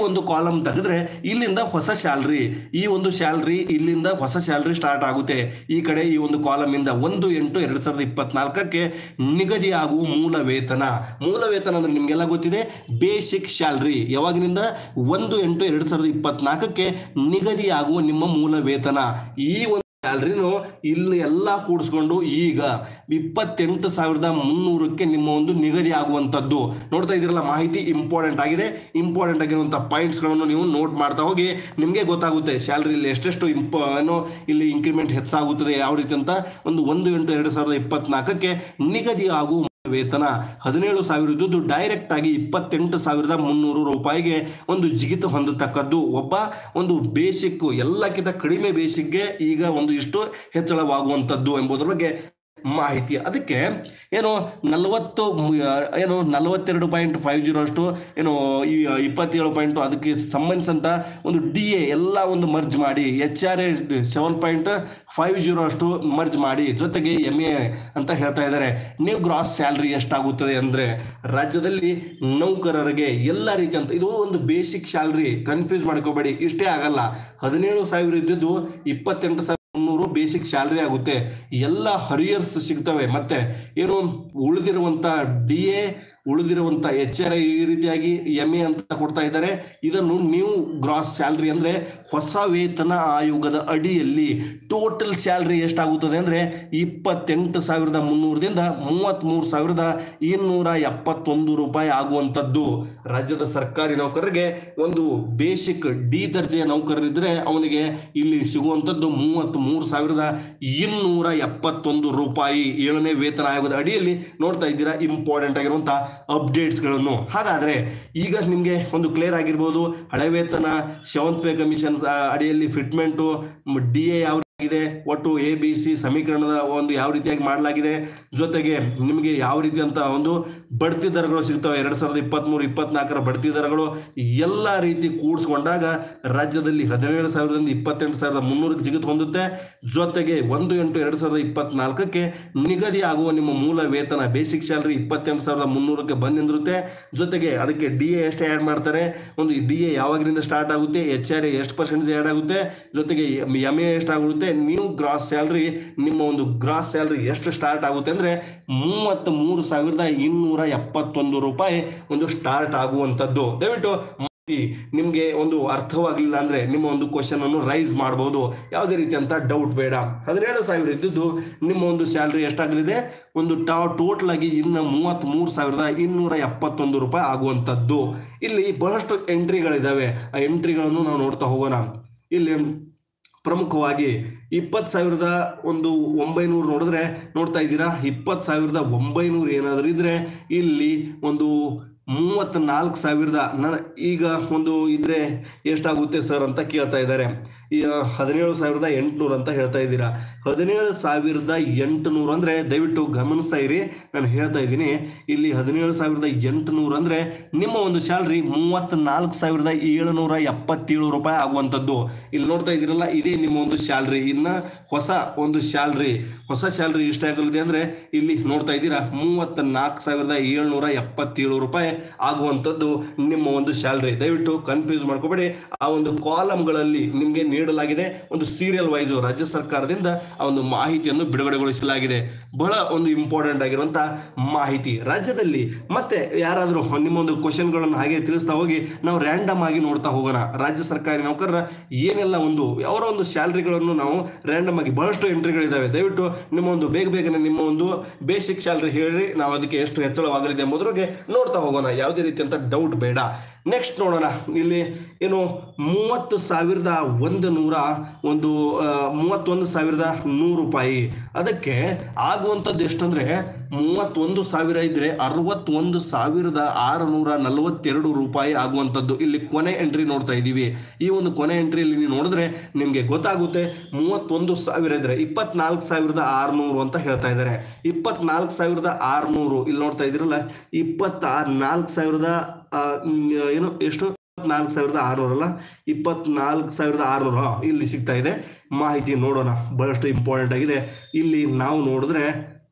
ಒಂದು ಕಾಲಮ್ ತೆಗೆದ್ರೆ ಇಲ್ಲಿಂದ ಹೊಸ ಸ್ಯಾಲ್ರಿ ಈ ಒಂದು ಸ್ಯಾಲ್ರಿ ಇಲ್ಲಿಂದ ಹೊಸ ಸ್ಯಾಲ್ರಿ ಸ್ಟಾರ್ಟ್ ಆಗುತ್ತೆ ಈ ಕಡೆ ಈ ಒಂದು ಕಾಲಮ್ ಇಂದ ಒಂದು ಎಂಟು ಎರಡ್ ಸಾವಿರದ ಇಪ್ಪತ್ನಾಲ್ಕಕ್ಕೆ ನಿಗದಿಯಾಗುವ ಮೂಲ ವೇತನ ಮೂಲ ವೇತನ ಅಂದ್ರೆ ನಿಮ್ಗೆಲ್ಲ ಗೊತ್ತಿದೆ ಬೇಸಿಕ್ ಸ್ಯಾಲ್ರಿ ಯಾವಾಗಿನಿಂದ ಒಂದು ಎಂಟು ಎರಡ್ ಸಾವಿರದ ಇಪ್ಪತ್ನಾಲ್ಕಕ್ಕೆ ನಿಗದಿಯಾಗುವ ನಿಮ್ಮ ಮೂಲ ವೇತನ ಈ ಒಂದು ಸ್ಯಾಲ್ರಿನು ಇಲ್ಲಿ ಎಲ್ಲ ಕೂಡಿಸ್ಕೊಂಡು ಈಗ ಇಪ್ಪತ್ತೆಂಟು ಸಾವಿರದ ಮುನ್ನೂರಕ್ಕೆ ನಿಮ್ಮ ಒಂದು ನಿಗದಿ ಆಗುವಂಥದ್ದು ನೋಡ್ತಾ ಇದ್ದೀರಲ್ಲ ಮಾಹಿತಿ ಇಂಪಾರ್ಟೆಂಟ್ ಆಗಿದೆ ಇಂಪಾರ್ಟೆಂಟ್ ಆಗಿರುವಂಥ ಪಾಯಿಂಟ್ಸ್ಗಳನ್ನು ನೀವು ನೋಟ್ ಮಾಡ್ತಾ ಹೋಗಿ ನಿಮಗೆ ಗೊತ್ತಾಗುತ್ತೆ ಸ್ಯಾಲ್ರಿ ಇಲ್ಲಿ ಎಷ್ಟೆಷ್ಟು ಇಂಪ ಏನೋ ಇಲ್ಲಿ ಇಂಕ್ರಿಮೆಂಟ್ ಹೆಚ್ಚಾಗುತ್ತದೆ ಯಾವ ರೀತಿ ಅಂತ ಒಂದು ಒಂದು ಎಂಟು ಎರಡು ಸಾವಿರದ ಇಪ್ಪತ್ನಾಲ್ಕಕ್ಕೆ ನಿಗದಿ ಆಗುವ ವೇತನ ಹದಿನೇಳು ಸಾವಿರ ಇದ್ದುದು ಡೈರೆಕ್ಟ್ ಆಗಿ ಇಪ್ಪತ್ತೆಂಟು ಸಾವಿರದ ಮುನ್ನೂರು ರೂಪಾಯಿಗೆ ಒಂದು ಜಿಗಿತ ಹೊಂದತಕ್ಕದ್ದು ಒಬ್ಬ ಒಂದು ಬೇಸಿಕ್ ಎಲ್ಲಕ್ಕಿಂತ ಕಡಿಮೆ ಬೇಸಿಕ್ಗೆ ಈಗ ಒಂದು ಇಷ್ಟು ಹೆಚ್ಚಳವಾಗುವಂಥದ್ದು ಎಂಬುದರ ಬಗ್ಗೆ ಮಾಹಿತಿ ಅದಕ್ಕೆ ಏನು ನಲವತ್ತು ಏನು ನಲವತ್ತೆರಡು ಪಾಯಿಂಟ್ ಫೈವ್ ಜೀರೋ ಅಷ್ಟು ಏನು ಈ ಇಪ್ಪತ್ತೇಳು ಪಾಯಿಂಟ್ ಅದಕ್ಕೆ ಸಂಬಂಧಿಸಿದಂಥ ಒಂದು ಡಿ ಎ ಎಲ್ಲ ಒಂದು ಮರ್ಜ್ ಮಾಡಿ H R A seven point five zero ಅಷ್ಟು ಮರ್ಜ್ ಮಾಡಿ ಜೊತೆಗೆ ಎಮ್ ಎ ಅಂತ ಹೇಳ್ತಾ ಇದ್ದಾರೆ ನೀವು ಗ್ರಾಸ್ ಸ್ಯಾಲ್ರಿ ಎಷ್ಟಾಗುತ್ತದೆ ಅಂದರೆ ರಾಜ್ಯದಲ್ಲಿ ನೌಕರರಿಗೆ ಎಲ್ಲ ರೀತಿಯಂತ ಇದು ಒಂದು ಬೇಸಿಕ್ ಸ್ಯಾಲ್ರಿ ಕನ್ಫ್ಯೂಸ್ ಮಾಡ್ಕೋಬೇಡಿ ಇಷ್ಟೇ ಆಗಲ್ಲ ಹದಿನೇಳು ಸಾವಿರ ಇದ್ದಿದ್ದು ಇಪ್ಪತ್ತೆಂಟು ಸಾವಿರ ಮುನ್ನೂರು ಬೇಸಿಕ್ ಸ್ಯಾಲ್ರಿ ಆಗುತ್ತೆ ಎಲ್ಲ ಹರಿಯರ್ಸ್ ಸಿಗ್ತವೆ ಮತ್ತೆ ಏನು ಉಳಿದಿರುವಂತ ಡಿ ಎ ಉಳಿದಿರುವಂತ ಎಚ್ ಆರ್ ಈ ರೀತಿಯಾಗಿ ಎಮ್ ಎ ಅಂತ ಕೊಡ್ತಾ ಇದ್ದಾರೆ ಇದನ್ನು ನೀವು ಗ್ರಾಸ್ ಸ್ಯಾಲ್ರಿ ಅಂದ್ರೆ ಹೊಸ ವೇತನ ಆಯೋಗದ ಅಡಿಯಲ್ಲಿ ಟೋಟಲ್ ಸ್ಯಾಲ್ರಿ ಎಷ್ಟಾಗುತ್ತದೆ ಅಂದ್ರೆ ಇಪ್ಪತ್ತೆಂಟು ಸಾವಿರದ ಮುನ್ನೂರದಿಂದ ಮೂವತ್ತ್ ಮೂರು ಸಾವಿರದ ಇನ್ನೂರ ಎಪ್ಪತ್ತೊಂದು ರೂಪಾಯಿ ಆಗುವಂಥದ್ದು ರಾಜ್ಯದ ಸರ್ಕಾರಿ ನೌಕರರಿಗೆ ಒಂದು ಬೇಸಿಕ್ ಡಿ ದರ್ಜೆಯ ನೌಕರರಿದ್ರೆ ಅವನಿಗೆ ಇಲ್ಲಿ ಸಿಗುವಂಥದ್ದು ಮೂವತ್ತ್ ಮೂರು ಸಾವಿರದ ಇನ್ನೂರ ಎಪ್ಪತ್ತೊಂದು ರೂಪಾಯಿ ಏಳನೇ ವೇತನ ಆಯೋಗದ ಅಡಿಯಲ್ಲಿ ನೋಡ್ತಾ ಇದ್ದೀರಾ ಇಂಪಾರ್ಟೆಂಟ್ ಆಗಿರುವಂತ ಅಪ್ಡೇಟ್ಸ್ಗಳನ್ನು ಹಾಗಾದ್ರೆ ಈಗ ನಿಮಗೆ ಒಂದು ಕ್ಲಿಯರ್ ಆಗಿರ್ಬೋದು ಹಳೆ ವೇತನ ಸೆವೆಂತ್ ಪೇ ಕಮಿಷನ್ ಅಡಿಯಲ್ಲಿ ಫಿಟ್ಮೆಂಟು ಡಿ ಎ ಯಾವ ಇದೆ ಒಟ್ಟು ಎ ಬಿ ಸಿ ಸಮೀಕರಣದ ಒಂದು ಯಾವ ರೀತಿಯಾಗಿ ಮಾಡಲಾಗಿದೆ ಜೊತೆಗೆ ನಿಮಗೆ ಯಾವ ರೀತಿ ಅಂತ ಒಂದು ಬಡ್ತಿ ದರಗಳು ಸಿಗ್ತವೆ ಎರಡ್ ಸಾವಿರದ ಇಪ್ಪತ್ಮೂರು ಇಪ್ಪತ್ನಾಲ್ಕರ ಬಡ್ತಿ ದರಗಳು ಎಲ್ಲ ರೀತಿ ಕೂಡಿಸ್ಕೊಂಡಾಗ ರಾಜ್ಯದಲ್ಲಿ ಹದಿನೇಳು ಸಾವಿರದಿಂದ ಇಪ್ಪತ್ತೆಂಟು ಸಾವಿರದ ಮುನ್ನೂರಕ್ಕೆ ಜಿಗಿತು ಹೊಂದುತ್ತೆ ಜೊತೆಗೆ ಒಂದು ಎಂಟು ಎರಡ್ ಸಾವಿರದ ಇಪ್ಪತ್ನಾಲ್ಕಕ್ಕೆ ನಿಗದಿ ಆಗುವ ನಿಮ್ಮ ಮೂಲ ವೇತನ ಬೇಸಿಕ್ ಸ್ಯಾಲರಿ ಇಪ್ಪತ್ತೆಂಟು ಸಾವಿರದ ಮುನ್ನೂರಕ್ಕೆ ಬಂದು ನಿಂದಿರುತ್ತೆ ಜೊತೆಗೆ ಅದಕ್ಕೆ ಡಿ ಎ ಎಷ್ಟು ಆ್ಯಡ್ ಮಾಡ್ತಾರೆ ಒಂದು ಡಿ ಎ ಯಾವಾಗಿನಿಂದ ಸ್ಟಾರ್ಟ್ ಆಗುತ್ತೆ ಎಚ್ ಆರ್ ಎ ಎಷ್ಟು ಪರ್ಸೆಂಟೇಜ್ ಆ್ಯಡ್ ಆಗುತ್ತೆ ಜೊತೆಗೆ ಎಮ್ ಎ ಎಷ್ಟಾಗುತ್ತೆ ನೀವು ಗ್ರಾಸ್ ಸ್ಯಾಲ್ರಿ ನಿಮ್ಮ ಒಂದು ಗ್ರಾಸ್ ಸ್ಯಾಲ್ರಿ ಎಷ್ಟು ಸ್ಟಾರ್ಟ್ ಆಗುತ್ತೆ ಅಂದ್ರೆ ಮೂವತ್ತ್ ಮೂರು ಸಾವಿರದ ಇನ್ನೂರ ಎಪ್ಪತ್ತೊಂದು ರೂಪಾಯಿ ಒಂದು ಸ್ಟಾರ್ಟ್ ಆಗುವಂಥದ್ದು ದಯವಿಟ್ಟು ಮಾಹಿತಿ ನಿಮ್ಗೆ ಒಂದು ಅರ್ಥವಾಗಲಿಲ್ಲ ಅಂದ್ರೆ ನಿಮ್ಮ ಒಂದು ಕ್ವಶನ್ ಅನ್ನು ರೈಸ್ ಮಾಡಬಹುದು ಯಾವುದೇ ರೀತಿ ಅಂತ ಡೌಟ್ ಬೇಡ ಹದಿನೇಳು ಸಾವಿರ ಇದ್ದಿದ್ದು ನಿಮ್ಮ ಒಂದು ಸ್ಯಾಲ್ರಿ ಎಷ್ಟಾಗಲಿದೆ ಒಂದು ಟಾ ಟೋಟಲ್ ಆಗಿ ಇನ್ನು ಮೂವತ್ತ್ ಮೂರು ಸಾವಿರದ ಇನ್ನೂರ ಎಪ್ಪತ್ತೊಂದು ರೂಪಾಯಿ ಆಗುವಂಥದ್ದು ಇಲ್ಲಿ ಬಹಳಷ್ಟು ಎಂಟ್ರಿಗಳಿದಾವೆ ಆ ಎಂಟ್ರಿಗಳನ್ನು ನಾವು ನೋಡ್ತಾ ಹೋಗೋಣ ಇಲ್ಲಿ ಪ್ರಮುಖವಾಗಿ ಇಪ್ಪತ್ತು ಸಾವಿರದ ಒಂದು ಒಂಬೈನೂರು ನೋಡಿದ್ರೆ ನೋಡ್ತಾ ಇದ್ದೀರಾ ಇಪ್ಪತ್ತು ಸಾವಿರದ ಒಂಬೈನೂರು ಏನಾದರೂ ಇದ್ರೆ ಇಲ್ಲಿ ಒಂದು ಮೂವತ್ತ್ ನಾಲ್ಕು ಸಾವಿರದ ನನ್ನ ಈಗ ಒಂದು ಇದ್ರೆ ಎಷ್ಟಾಗುತ್ತೆ ಸರ್ ಅಂತ ಕೇಳ್ತಾ ಇದ್ದಾರೆ ಈಗ ಹದಿನೇಳು ಸಾವಿರದ ಎಂಟುನೂರು ಅಂತ ಹೇಳ್ತಾ ಇದ್ದೀರಾ ಹದಿನೇಳು ಸಾವಿರದ ಎಂಟುನೂರು ಅಂದ್ರೆ ದಯವಿಟ್ಟು ಗಮನಿಸ್ತಾ ಇರಿ ನಾನು ಹೇಳ್ತಾ ಇದ್ದೀನಿ ಇಲ್ಲಿ ಹದಿನೇಳು ಸಾವಿರದ ಎಂಟುನೂರು ಅಂದ್ರೆ ನಿಮ್ಮ ಒಂದು ಸ್ಯಾಲ್ರಿ ಮೂವತ್ತ್ ನಾಲ್ಕು ಸಾವಿರದ ಏಳುನೂರ ಎಪ್ಪತ್ತೇಳು ರೂಪಾಯಿ ಆಗುವಂಥದ್ದು ಇಲ್ಲಿ ನೋಡ್ತಾ ಇದ್ದೀರಲ್ಲ ಇದೇ ನಿಮ್ಮ ಒಂದು ಸ್ಯಾಲ್ರಿ ಇನ್ನ ಹೊಸ ಒಂದು ಸ್ಯಾಲ್ರಿ ಹೊಸ ಸ್ಯಾಲ್ರಿ ಎಷ್ಟಾಗಲಿದೆ ಅಂದ್ರೆ ಇಲ್ಲಿ ನೋಡ್ತಾ ಇದ್ದೀರಾ ಮೂವತ್ತ್ ನಾಲ್ಕು ಸಾವಿರದ ಏಳ್ನೂರ ಎಪ್ಪತ್ತೇಳು ರೂಪಾಯಿ ಆಗುವಂಥದ್ದು ನಿಮ್ಮ ಒಂದು ಸ್ಯಾಲ್ರಿ ದಯವಿಟ್ಟು ಕನ್ಫ್ಯೂಸ್ ಮಾಡ್ಕೋಬೇಡಿ ಆ ಒಂದು ಕಾಲಮ್ಗಳಲ್ಲಿ ನಿಮಗೆ ನೀಡಲಾಗಿದೆ ಒಂದು ಸೀರಿಯಲ್ ವೈಸ್ ರಾಜ್ಯ ಸರ್ಕಾರದಿಂದ ಆ ಒಂದು ಮಾಹಿತಿಯನ್ನು ಬಿಡುಗಡೆಗೊಳಿಸಲಾಗಿದೆ ಬಹಳ ಒಂದು ಇಂಪಾರ್ಟೆಂಟ್ ಆಗಿರುವಂತ ಮಾಹಿತಿ ರಾಜ್ಯದಲ್ಲಿ ಮತ್ತೆ ಯಾರಾದರೂ ನಿಮ್ಮ ಒಂದು ಕ್ವಶನ್ಗಳನ್ನು ಹಾಗೆ ತಿಳಿಸ್ತಾ ಹೋಗಿ ನಾವು ರ್ಯಾಂಡಮ್ ಆಗಿ ನೋಡ್ತಾ ಹೋಗೋಣ ರಾಜ್ಯ ಸರ್ಕಾರಿ ನೌಕರರ ಏನೆಲ್ಲ ಒಂದು ಅವರ ಒಂದು ಸ್ಯಾಲ್ರಿಗಳನ್ನು ನಾವು ರ್ಯಾಂಡಮ್ ಆಗಿ ಬಹಳಷ್ಟು ಎಂಟ್ರಿಗಳಿದ್ದಾವೆ ದಯವಿಟ್ಟು ನಿಮ್ಮ ಒಂದು ಬೇಗ ಬೇಗನೆ ನಿಮ್ಮ ಒಂದು ಬೇಸಿಕ್ ಸ್ಯಾಲ್ರಿ ಹೇಳಿ ನಾವು ಅದಕ್ಕೆ ಎಷ್ಟು ಹೆಚ್ಚಳವಾಗಲಿದೆ ಎಂಬುದ್ರ ಬಗ್ಗೆ ನೋಡ್ತಾ ಹೋಗೋಣ ಯಾವುದೇ ರೀತಿಯಂತ ಡೌಟ್ ಬೇಡ ನೆಕ್ಸ್ಟ್ ನೋಡೋಣ ಇಲ್ಲಿ ಏನು ಮೂವತ್ತು ಸಾವಿರದ ಒಂದು ನೂರ ಒಂದು ಆ, ಮೂವತ್ತೊಂದು ಸಾವಿರದ ನೂರು ರೂಪಾಯಿ ಅದಕ್ಕೆ ಆಗುವಂಥದ್ದು ಎಷ್ಟಂದ್ರೆ ಮೂವತ್ತೊಂದು ಸಾವಿರ ಇದ್ರೆ ಅರವತ್ತೊಂದು ಸಾವಿರದ ಆರುನೂರ ನಲವತ್ತೆರಡು ರೂಪಾಯಿ ಆಗುವಂಥದ್ದು ಇಲ್ಲಿ ಕೊನೆ ಎಂಟ್ರಿ ನೋಡ್ತಾ ಇದ್ದೀವಿ ಈ ಒಂದು ಕೊನೆ ಎಂಟ್ರಿಯಲ್ಲಿ ನೀವು ನೋಡಿದ್ರೆ ನಿಮಗೆ ಗೊತ್ತಾಗುತ್ತೆ ಮೂವತ್ತೊಂದು ಸಾವಿರ ಇದ್ರೆ ಇಪ್ಪತ್ನಾಲ್ಕು ಸಾವಿರದ ಆರುನೂರು ಅಂತ ಹೇಳ್ತಾ ಇದ್ದಾರೆ ಇಪ್ಪತ್ನಾಲ್ಕು ಸಾವಿರದ ಆರುನೂರು ಇಲ್ಲಿ ನೋಡ್ತಾ ಇದ್ದೀರಲ್ಲ ಇಪ್ಪತ್ತಾರು ನಾಲ್ಕು ಸಾವಿರದ ಆ, ಮ್, ಏನು ಎಷ್ಟು ನಾಲ್ಕು ಸಾವಿರದ ಆರುನೂರಲ್ಲ ಇಪ್ಪತ್ನಾಲ್ಕು ಸಾವಿರದ ಆರುನೂರು ಇಲ್ಲಿ ಸಿಗ್ತಾ ಇದೆ ಮಾಹಿತಿ ನೋಡೋಣ ಬಹಳಷ್ಟು ಇಂಪಾರ್ಟೆಂಟ್ ಆಗಿದೆ ಇಲ್ಲಿ ನಾವು ನೋಡಿದ್ರೆ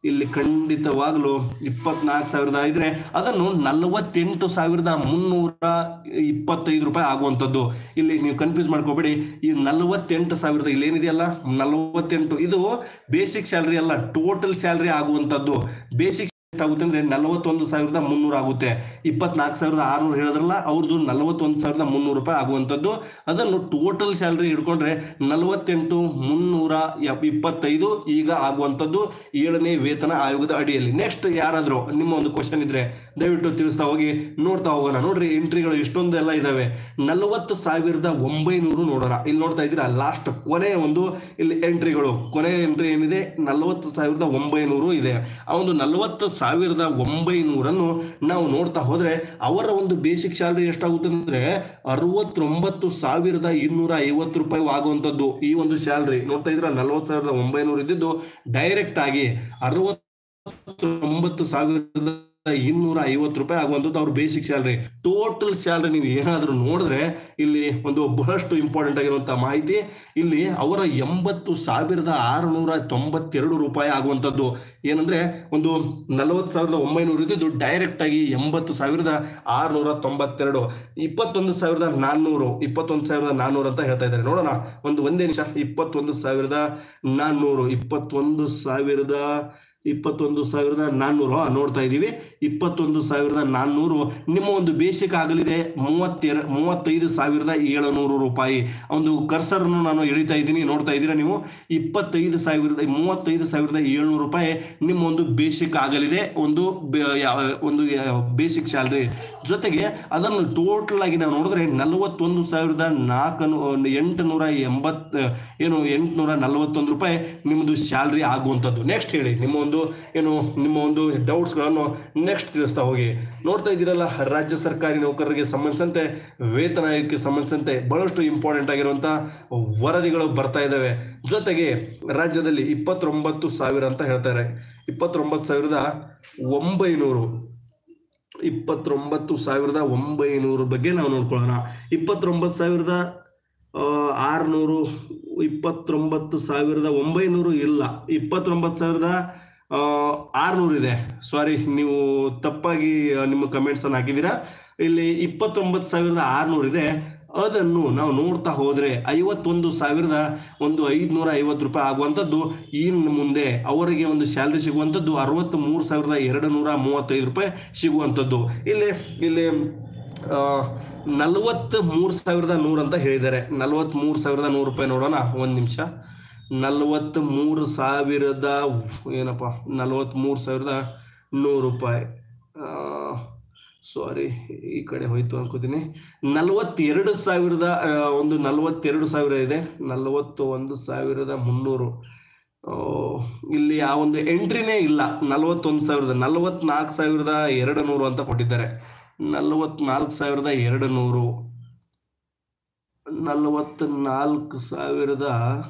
ಇಲ್ಲಿ ಖಂಡಿತವಾಗ್ಲೂ ಇಪ್ಪತ್ನಾಲ್ಕು ಸಾವಿರದ ಇದ್ರೆ ಅದನ್ನು ನಲವತ್ತೆಂಟು ಸಾವಿರದ ಮುನ್ನೂರ ಇಪ್ಪತ್ತೈದು ರೂಪಾಯಿ ಆಗುವಂಥದ್ದು ಇಲ್ಲಿ ನೀವು ಕನ್ಫ್ಯೂಸ್ ಮಾಡ್ಕೋಬೇಡಿ ಈ ನಲವತ್ತೆಂಟು ಸಾವಿರದ ಇಲ್ಲಿ ಏನಿದೆಯಲ್ಲ ನಲವತ್ತೆಂಟು ಇದು ಬೇಸಿಕ್ ಸ್ಯಾಲ್ರಿ ಅಲ್ಲ ಟೋಟಲ್ ಸ್ಯಾಲ್ರಿ ಆಗುವಂಥದ್ದು ಬೇಸಿಕ್ ಆಗುತ್ತೆ ಅಂದ್ರೆ ನಲವತ್ತೊಂದು ಸಾವಿರದ ಮುನ್ನೂರು ಆಗುತ್ತೆ ಇಪ್ಪತ್ನಾಲ್ಕು ಸಾವಿರದ ಆರುನೂರು ಹೇಳಿದ್ರಲ್ಲ ಅವ್ರದ್ದು ನಲವತ್ತೊಂದು ಸಾವಿರದ ಮುನ್ನೂರು ರೂಪಾಯಿ ಆಗುವಂಥದ್ದು ಅದನ್ನು ಟೋಟಲ್ ಸ್ಯಾಲ್ರಿ ಹಿಡ್ಕೊಂಡ್ರೆ ನಲವತ್ತೆಂಟು ಮುನ್ನೂರ ಎಪ್- ಇಪ್ಪತ್ತೈದು ಈಗ ಆಗುವಂಥದ್ದು ಏಳನೇ ವೇತನ ಆಯೋಗದ ಅಡಿಯಲ್ಲಿ ನೆಕ್ಸ್ಟ್ ಯಾರಾದರೂ ನಿಮ್ಮ ಒಂದು ಕ್ವಶನ್ ಇದ್ರೆ ದಯವಿಟ್ಟು ತಿಳಿಸ್ತಾ ಹೋಗಿ ನೋಡ್ತಾ ಹೋಗೋಣ ನೋಡ್ರಿ ಎಂಟ್ರಿಗಳು ಇಷ್ಟೊಂದೆಲ್ಲ ಇದಾವೆ ನಲವತ್ತು ಸಾವಿರದ ಒಂಬೈನೂರು ನೋಡೋಣ ಇಲ್ಲಿ ನೋಡ್ತಾ ಇದ್ದೀರಾ ಲಾಸ್ಟ್ ಕೊನೆಯ ಒಂದು ಇಲ್ಲಿ ಎಂಟ್ರಿಗಳು ಕೊನೆಯ ಎಂಟ್ರಿ ಏನಿದೆ ನಲವತ್ತು ಸಾವಿರದ ಒಂಬೈನೂರು ಇದೆ ಆ ಒಂದು ನಲವತ್ತು ಸಾವಿರದ ಒಂಬೈನೂರನ್ನು ನಾವು ನೋಡ್ತಾ ಹೋದ್ರೆ ಅವರ ಒಂದು ಬೇಸಿಕ್ ಸ್ಯಾಲರಿ ಎಷ್ಟಾಗುತ್ತೆ ಅಂದ್ರೆ ಅರವತ್ತೊಂಬತ್ತು ಸಾವಿರದ ಇನ್ನೂರ ಐವತ್ತು ರೂಪಾಯಿ ಆಗುವಂಥದ್ದು ಈ ಒಂದು ಸ್ಯಾಲ್ರಿ ನೋಡ್ತಾ ಇದ್ರ ನಲವತ್ತು ಸಾವಿರದ ಒಂಬೈನೂರು ಇದ್ದಿದ್ದು ಡೈರೆಕ್ಟ್ ಆಗಿ ಅರವತ್ತೊಂಬತ್ತು ಸಾವಿರದ ಇನ್ನೂರ ಐವತ್ತು ರೂಪಾಯಿ ಆಗುವಂಥದ್ದು ಅವ್ರ ಬೇಸಿಕ್ ಸ್ಯಾಲ್ರಿ ಟೋಟಲ್ ಸ್ಯಾಲ್ರಿ ನೀವು ಏನಾದರೂ ನೋಡಿದ್ರೆ ಇಲ್ಲಿ ಒಂದು ಬಹಳಷ್ಟು ಇಂಪಾರ್ಟೆಂಟ್ ಆಗಿರುವಂತಹ ಮಾಹಿತಿ ಇಲ್ಲಿ ಅವರ ಎಂಬತ್ತು ಸಾವಿರದ ಆರುನೂರ ತೊಂಬತ್ತೆರಡು ರೂಪಾಯಿ ಆಗುವಂಥದ್ದು ಏನಂದ್ರೆ ಒಂದು ನಲವತ್ತು ಸಾವಿರದ ಒಂಬೈನೂರು ಇದ್ದಿದ್ದು ಡೈರೆಕ್ಟ್ ಆಗಿ ಎಂಬತ್ತು ಸಾವಿರದ ಆರುನೂರ ತೊಂಬತ್ತೆರಡು ಇಪ್ಪತ್ತೊಂದು ಸಾವಿರದ ನಾನ್ನೂರು ಇಪ್ಪತ್ತೊಂದು ಸಾವಿರದ ನಾನ್ನೂರು ಅಂತ ಹೇಳ್ತಾ ಇದ್ದಾರೆ ನೋಡೋಣ ಒಂದು ಒಂದೇ ನಿಮಿಷ ಇಪ್ಪತ್ತೊಂದು ಸಾವಿರದ ನಾನ್ನೂರು ಇಪ್ಪತ್ತೊಂದು ಸಾವಿರದ ಇಪ್ಪತ್ತೊಂದು ಸಾವಿರದ ನಾನ್ನೂರು ಆ, ನೋಡ್ತಾ ಇದ್ದೀವಿ ಇಪ್ಪತ್ತೊಂದು ಸಾವಿರದ ನಾನ್ನೂರು ನಿಮ್ಮ ಒಂದು ಬೇಸಿಕ್ ಆಗಲಿದೆ ಮೂವತ್ತೆರ ಮೂವತ್ತೈದು ಸಾವಿರದ ಏಳುನೂರು ರೂಪಾಯಿ ಒಂದು ಕರ್ಸರ್ನು ನಾನು ಎಳಿತಾ ಇದ್ದೀನಿ ನೋಡ್ತಾ ಇದ್ದೀರಾ ನೀವು ಇಪ್ಪತ್ತೈದು ಸಾವಿರದ ಮೂವತ್ತೈದು ಸಾವಿರದ ಏಳ್ನೂರು ರೂಪಾಯಿ ನಿಮ್ಮ ಒಂದು ಬೇಸಿಕ್ ಆಗಲಿದೆ ಒಂದು ಬೆ- ಯಾ- ಒಂದು ಬೇಸಿಕ್ ಸ್ಯಾಲ್ರಿ ಜೊತೆಗೆ ಅದನ್ನು ಟೋಟಲ್ ಆಗಿ ನಾವು ನೋಡಿದ್ರೆ ನಲವತ್ತೊಂದು ಸಾವಿರದ ನಾಲ್ಕು ಎಂಟು ನೂರ ಎಂಬತ್ ಏನು ಎಂಟುನೂರ ನಲವತ್ತೊಂದು ರೂಪಾಯಿ ನಿಮ್ಮದು ಸ್ಯಾಲ್ರಿ ಆಗುವಂಥದ್ದು ನೆಕ್ಸ್ಟ್ ಹೇಳಿ ನಿಮ್ಮ ಒಂದು ಏನು ನಿಮ್ಮ ಒಂದು ಡೌಟ್ಸ್ಗಳನ್ನು ನೆಕ್ಸ್ಟ್ ತಿಳಿಸ್ತಾ ಹೋಗಿ ನೋಡ್ತಾ ಇದ್ದೀರಲ್ಲ ರಾಜ್ಯ ಸರ್ಕಾರಿ ನೌಕರರಿಗೆ ಸಂಬಂಧಿಸಿದಂತೆ ವೇತನ ಆಯೋಗಕ್ಕೆ ಸಂಬಂಧಿಸಿದಂತೆ ಬಹಳಷ್ಟು ಇಂಪಾರ್ಟೆಂಟ್ ಆಗಿರುವಂತ ವರದಿಗಳು ಬರ್ತಾ ಇದ್ದಾವೆ ಜೊತೆಗೆ ರಾಜ್ಯದಲ್ಲಿ ಇಪ್ಪತ್ತೊಂಬತ್ತು ಸಾವಿರ ಅಂತ ಹೇಳ್ತಾರೆ ಇಪ್ಪತ್ತೊಂಬತ್ತು ಸಾವಿರದ ಒಂಬೈನೂರು ಇಪ್ಪತ್ತೊಂಬತ್ತು ಸಾವಿರದ ಒಂಬೈನೂರು ಬಗ್ಗೆ ನಾವು ನೋಡ್ಕೊಳ್ಳೋಣ ಇಪ್ಪತ್ತೊಂಬತ್ತು ಸಾವಿರದ ಆ, ಆರ್ನೂರು ಇಪ್ಪತ್ತೊಂಬತ್ತು ಸಾವಿರದ ಒಂಬೈನೂರು ಇಲ್ಲ ಇಪ್ಪತ್ತೊಂಬತ್ತು ಸಾವಿರದ ಆ, ಆರ್ನೂರು ಇದೆ ಸಾರಿ ನೀವು ತಪ್ಪಾಗಿ ಆ, ನಿಮ್ಮ ಕಮೆಂಟ್ಸ್ ಅನ್ನು ಹಾಕಿದ್ದೀರಾ ಇಲ್ಲಿ ಇಪ್ಪತ್ತೊಂಬತ್ತು ಸಾವಿರದ ಆರ್ನೂರು ಇದೆ ಅದನ್ನು ನಾವು ನೋಡ್ತಾ ಹೋದ್ರೆ ಐವತ್ತೊಂದು ಸಾವಿರದ ಒಂದು ಐದುನೂರ ಐವತ್ತು ರೂಪಾಯಿ ಆಗುವಂಥದ್ದು ಇನ್ನು ಮುಂದೆ ಅವರಿಗೆ ಒಂದು ಸ್ಯಾಲ್ರಿ ಸಿಗುವಂಥದ್ದು ಅರವತ್ತ್ ಮೂರು ಸಾವಿರದ ಎರಡು ನೂರ ಮೂವತ್ತೈದು ರೂಪಾಯಿ ಸಿಗುವಂಥದ್ದು ಇಲ್ಲಿ ಇಲ್ಲಿ ನಲವತ್ತ್ ಮೂರು ಸಾವಿರದ ನೂರು ಅಂತ ಹೇಳಿದ್ದಾರೆ ನಲವತ್ತ್ ಮೂರು ಸಾವಿರದ ನೂರು ರೂಪಾಯಿ ನೋಡೋಣ ಒಂದು ನಿಮಿಷ ನಲವತ್ತ್ ಮೂರು ಸಾವಿರದ ಏನಪ್ಪ ನಲವತ್ತ್ ಮೂರು ಸಾವಿರದ ನೂರು ರೂಪಾಯಿ ಸಾರಿ ಈ ಕಡೆ ಹೋಯ್ತು ಅನ್ಕೋತೀನಿ ನಲವತ್ತೆರಡು ಸಾವಿರದ ಆ, ಒಂದು ನಲವತ್ತೆರಡು ಸಾವಿರ ಇದೆ ನಲವತ್ತು ಒಂದು ಸಾವಿರದ ಮುನ್ನೂರು ಆ, ಇಲ್ಲಿ ಆ ಒಂದು ಎಂಟ್ರಿನೇ ಇಲ್ಲ ನಲವತ್ತೊಂದು ಸಾವಿರದ ನಲವತ್ನಾಲ್ಕು ಸಾವಿರದ ಎರಡು ನೂರು ಅಂತ ಕೊಟ್ಟಿದ್ದಾರೆ ನಲವತ್ನಾಲ್ಕು ಸಾವಿರದ ಎರಡು ನೂರು ನಲವತ್ನಾಲ್ಕು ಸಾವಿರದ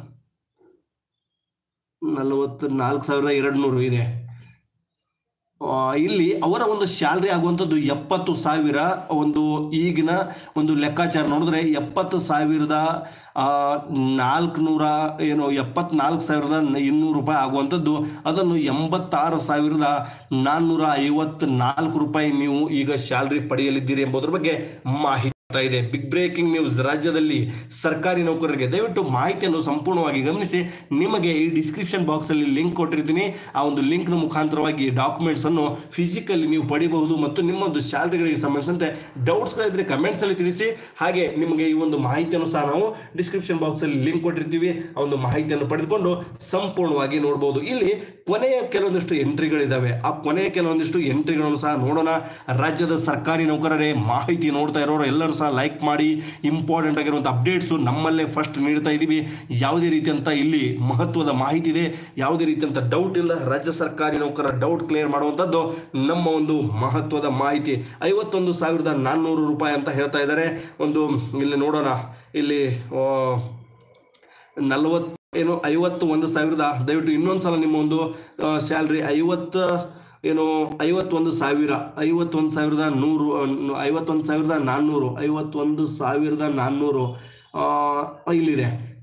ನಲವತ್ನಾಲ್ಕು ಸಾವಿರದ ಎರಡು ನೂರು ಇದೆ ಆ, ಇಲ್ಲಿ ಅವರ ಒಂದು ಸ್ಯಾಲ್ರಿ ಆಗುವಂಥದ್ದು ಎಪ್ಪತ್ತು ಸಾವಿರ ಒಂದು ಈಗಿನ ಒಂದು ಲೆಕ್ಕಾಚಾರ ನೋಡಿದ್ರೆ ಎಪ್ಪತ್ತು ಸಾವಿರದ ನಾಲ್ಕುನೂರ ಏನು ಎಪ್ಪತ್ನಾಲ್ಕು ಸಾವಿರದ ಇನ್ನೂರು ರೂಪಾಯಿ ಆಗುವಂಥದ್ದು ಅದನ್ನು ಎಂಬತ್ತಾರು ಸಾವಿರದ ನಾನ್ನೂರ ಐವತ್ನಾಲ್ಕು ರೂಪಾಯಿ ನೀವು ಈಗ ಸ್ಯಾಲ್ರಿ ಪಡೆಯಲಿದ್ದೀರಿ ಎಂಬುದರ ಬಗ್ಗೆ ಮಾಹಿತಿ ಬರ್ತಾ ಇದೆ ಬಿಗ್ ಬ್ರೇಕಿಂಗ್ ನ್ಯೂಸ್ ರಾಜ್ಯದಲ್ಲಿ ಸರ್ಕಾರಿ ನೌಕರರಿಗೆ ದಯವಿಟ್ಟು ಮಾಹಿತಿಯನ್ನು ಸಂಪೂರ್ಣವಾಗಿ ಗಮನಿಸಿ ನಿಮಗೆ ಈ ಡಿಸ್ಕ್ರಿಪ್ಷನ್ ಬಾಕ್ಸ್ ಅಲ್ಲಿ ಲಿಂಕ್ ಕೊಟ್ಟಿರ್ತೀನಿ ಆ ಒಂದು ಲಿಂಕ್ ನ ಮುಖಾಂತರವಾಗಿ ಡಾಕ್ಯುಮೆಂಟ್ಸ್ ಅನ್ನು ಫಿಸಿಕಲಿ ನೀವು ಪಡಿಬಹುದು ಮತ್ತು ನಿಮ್ಮ ಒಂದು ಸ್ಯಾಲರಿಗಳಿಗೆ ಸಂಬಂಧಿಸಿದಂತೆ ಡೌಟ್ಸ್ ಗಳಿದ್ರೆ ಕಮೆಂಟ್ಸ್ ಅಲ್ಲಿ ತಿಳಿಸಿ ಹಾಗೆ ನಿಮಗೆ ಈ ಒಂದು ಮಾಹಿತಿಯನ್ನು ಸಹ ನಾವು ಡಿಸ್ಕ್ರಿಪ್ಷನ್ ಬಾಕ್ಸ್ ಅಲ್ಲಿ ಲಿಂಕ್ ಕೊಟ್ಟಿರ್ತೀವಿ ಆ ಒಂದು ಮಾಹಿತಿಯನ್ನು ಪಡೆದುಕೊಂಡು ಸಂಪೂರ್ಣವಾಗಿ ನೋಡಬಹುದು ಇಲ್ಲಿ ಕೊನೆಯ ಕೆಲವೊಂದಿಷ್ಟು ಎಂಟ್ರಿಗಳಿದಾವೆ ಆ ಕೊನೆಯ ಕೆಲವೊಂದಿಷ್ಟು ಎಂಟ್ರಿಗಳನ್ನು ಸಹ ನೋಡೋಣ ರಾಜ್ಯದ ಸರ್ಕಾರಿ ನೌಕರರೇ ಮಾಹಿತಿ ನೋಡ್ತಾ ಇರೋರು ಎಲ್ಲರೂ ಸಹ ಲೈಕ್ ಮಾಡಿ ಇಂಪಾರ್ಟೆಂಟ್ ಆಗಿರುವಂಥ ಅಪ್ಡೇಟ್ಸು ನಮ್ಮಲ್ಲೇ ಫಸ್ಟ್ ನೀಡ್ತಾ ಇದ್ದೀವಿ ಯಾವುದೇ ರೀತಿಯಂತ ಇಲ್ಲಿ ಮಹತ್ವದ ಮಾಹಿತಿ ಇದೆ ಯಾವುದೇ ರೀತಿಯಂತ ಡೌಟ್ ಇಲ್ಲ ರಾಜ್ಯ ಸರ್ಕಾರಿ ನೌಕರರ ಡೌಟ್ ಕ್ಲಿಯರ್ ಮಾಡುವಂಥದ್ದು ನಮ್ಮ ಒಂದು ಮಹತ್ವದ ಮಾಹಿತಿ ಐವತ್ತೊಂದು ಸಾವಿರದ ನಾನ್ನೂರು ರೂಪಾಯಿ ಅಂತ ಹೇಳ್ತಾ ಇದ್ದಾರೆ ಒಂದು ಇಲ್ಲಿ ನೋಡೋಣ ಇಲ್ಲಿ ಆ, ನಲವತ್ತು ಏನು ಐವತ್ತು ಒಂದು ಸಾವಿರದ ದಯವಿಟ್ಟು ಇನ್ನೊಂದು ಸಲ ನಿಮ್ಮ ಒಂದು ಸ್ಯಾಲ್ರಿ ಐವತ್ತು ಏನು ಐವತ್ತೊಂದು ಸಾವಿರ ಐವತ್ತೊಂದು ಸಾವಿರದ ನೂರು ಆ, ನು- ಐವತ್ತೊಂದು ಸಾವಿರದ ನಾನ್ನೂರು ಐವತ್ತೊಂದು ಸಾವಿರದ ನಾನ್ನೂರು ಆ, ಇಲ್ಲಿದೆ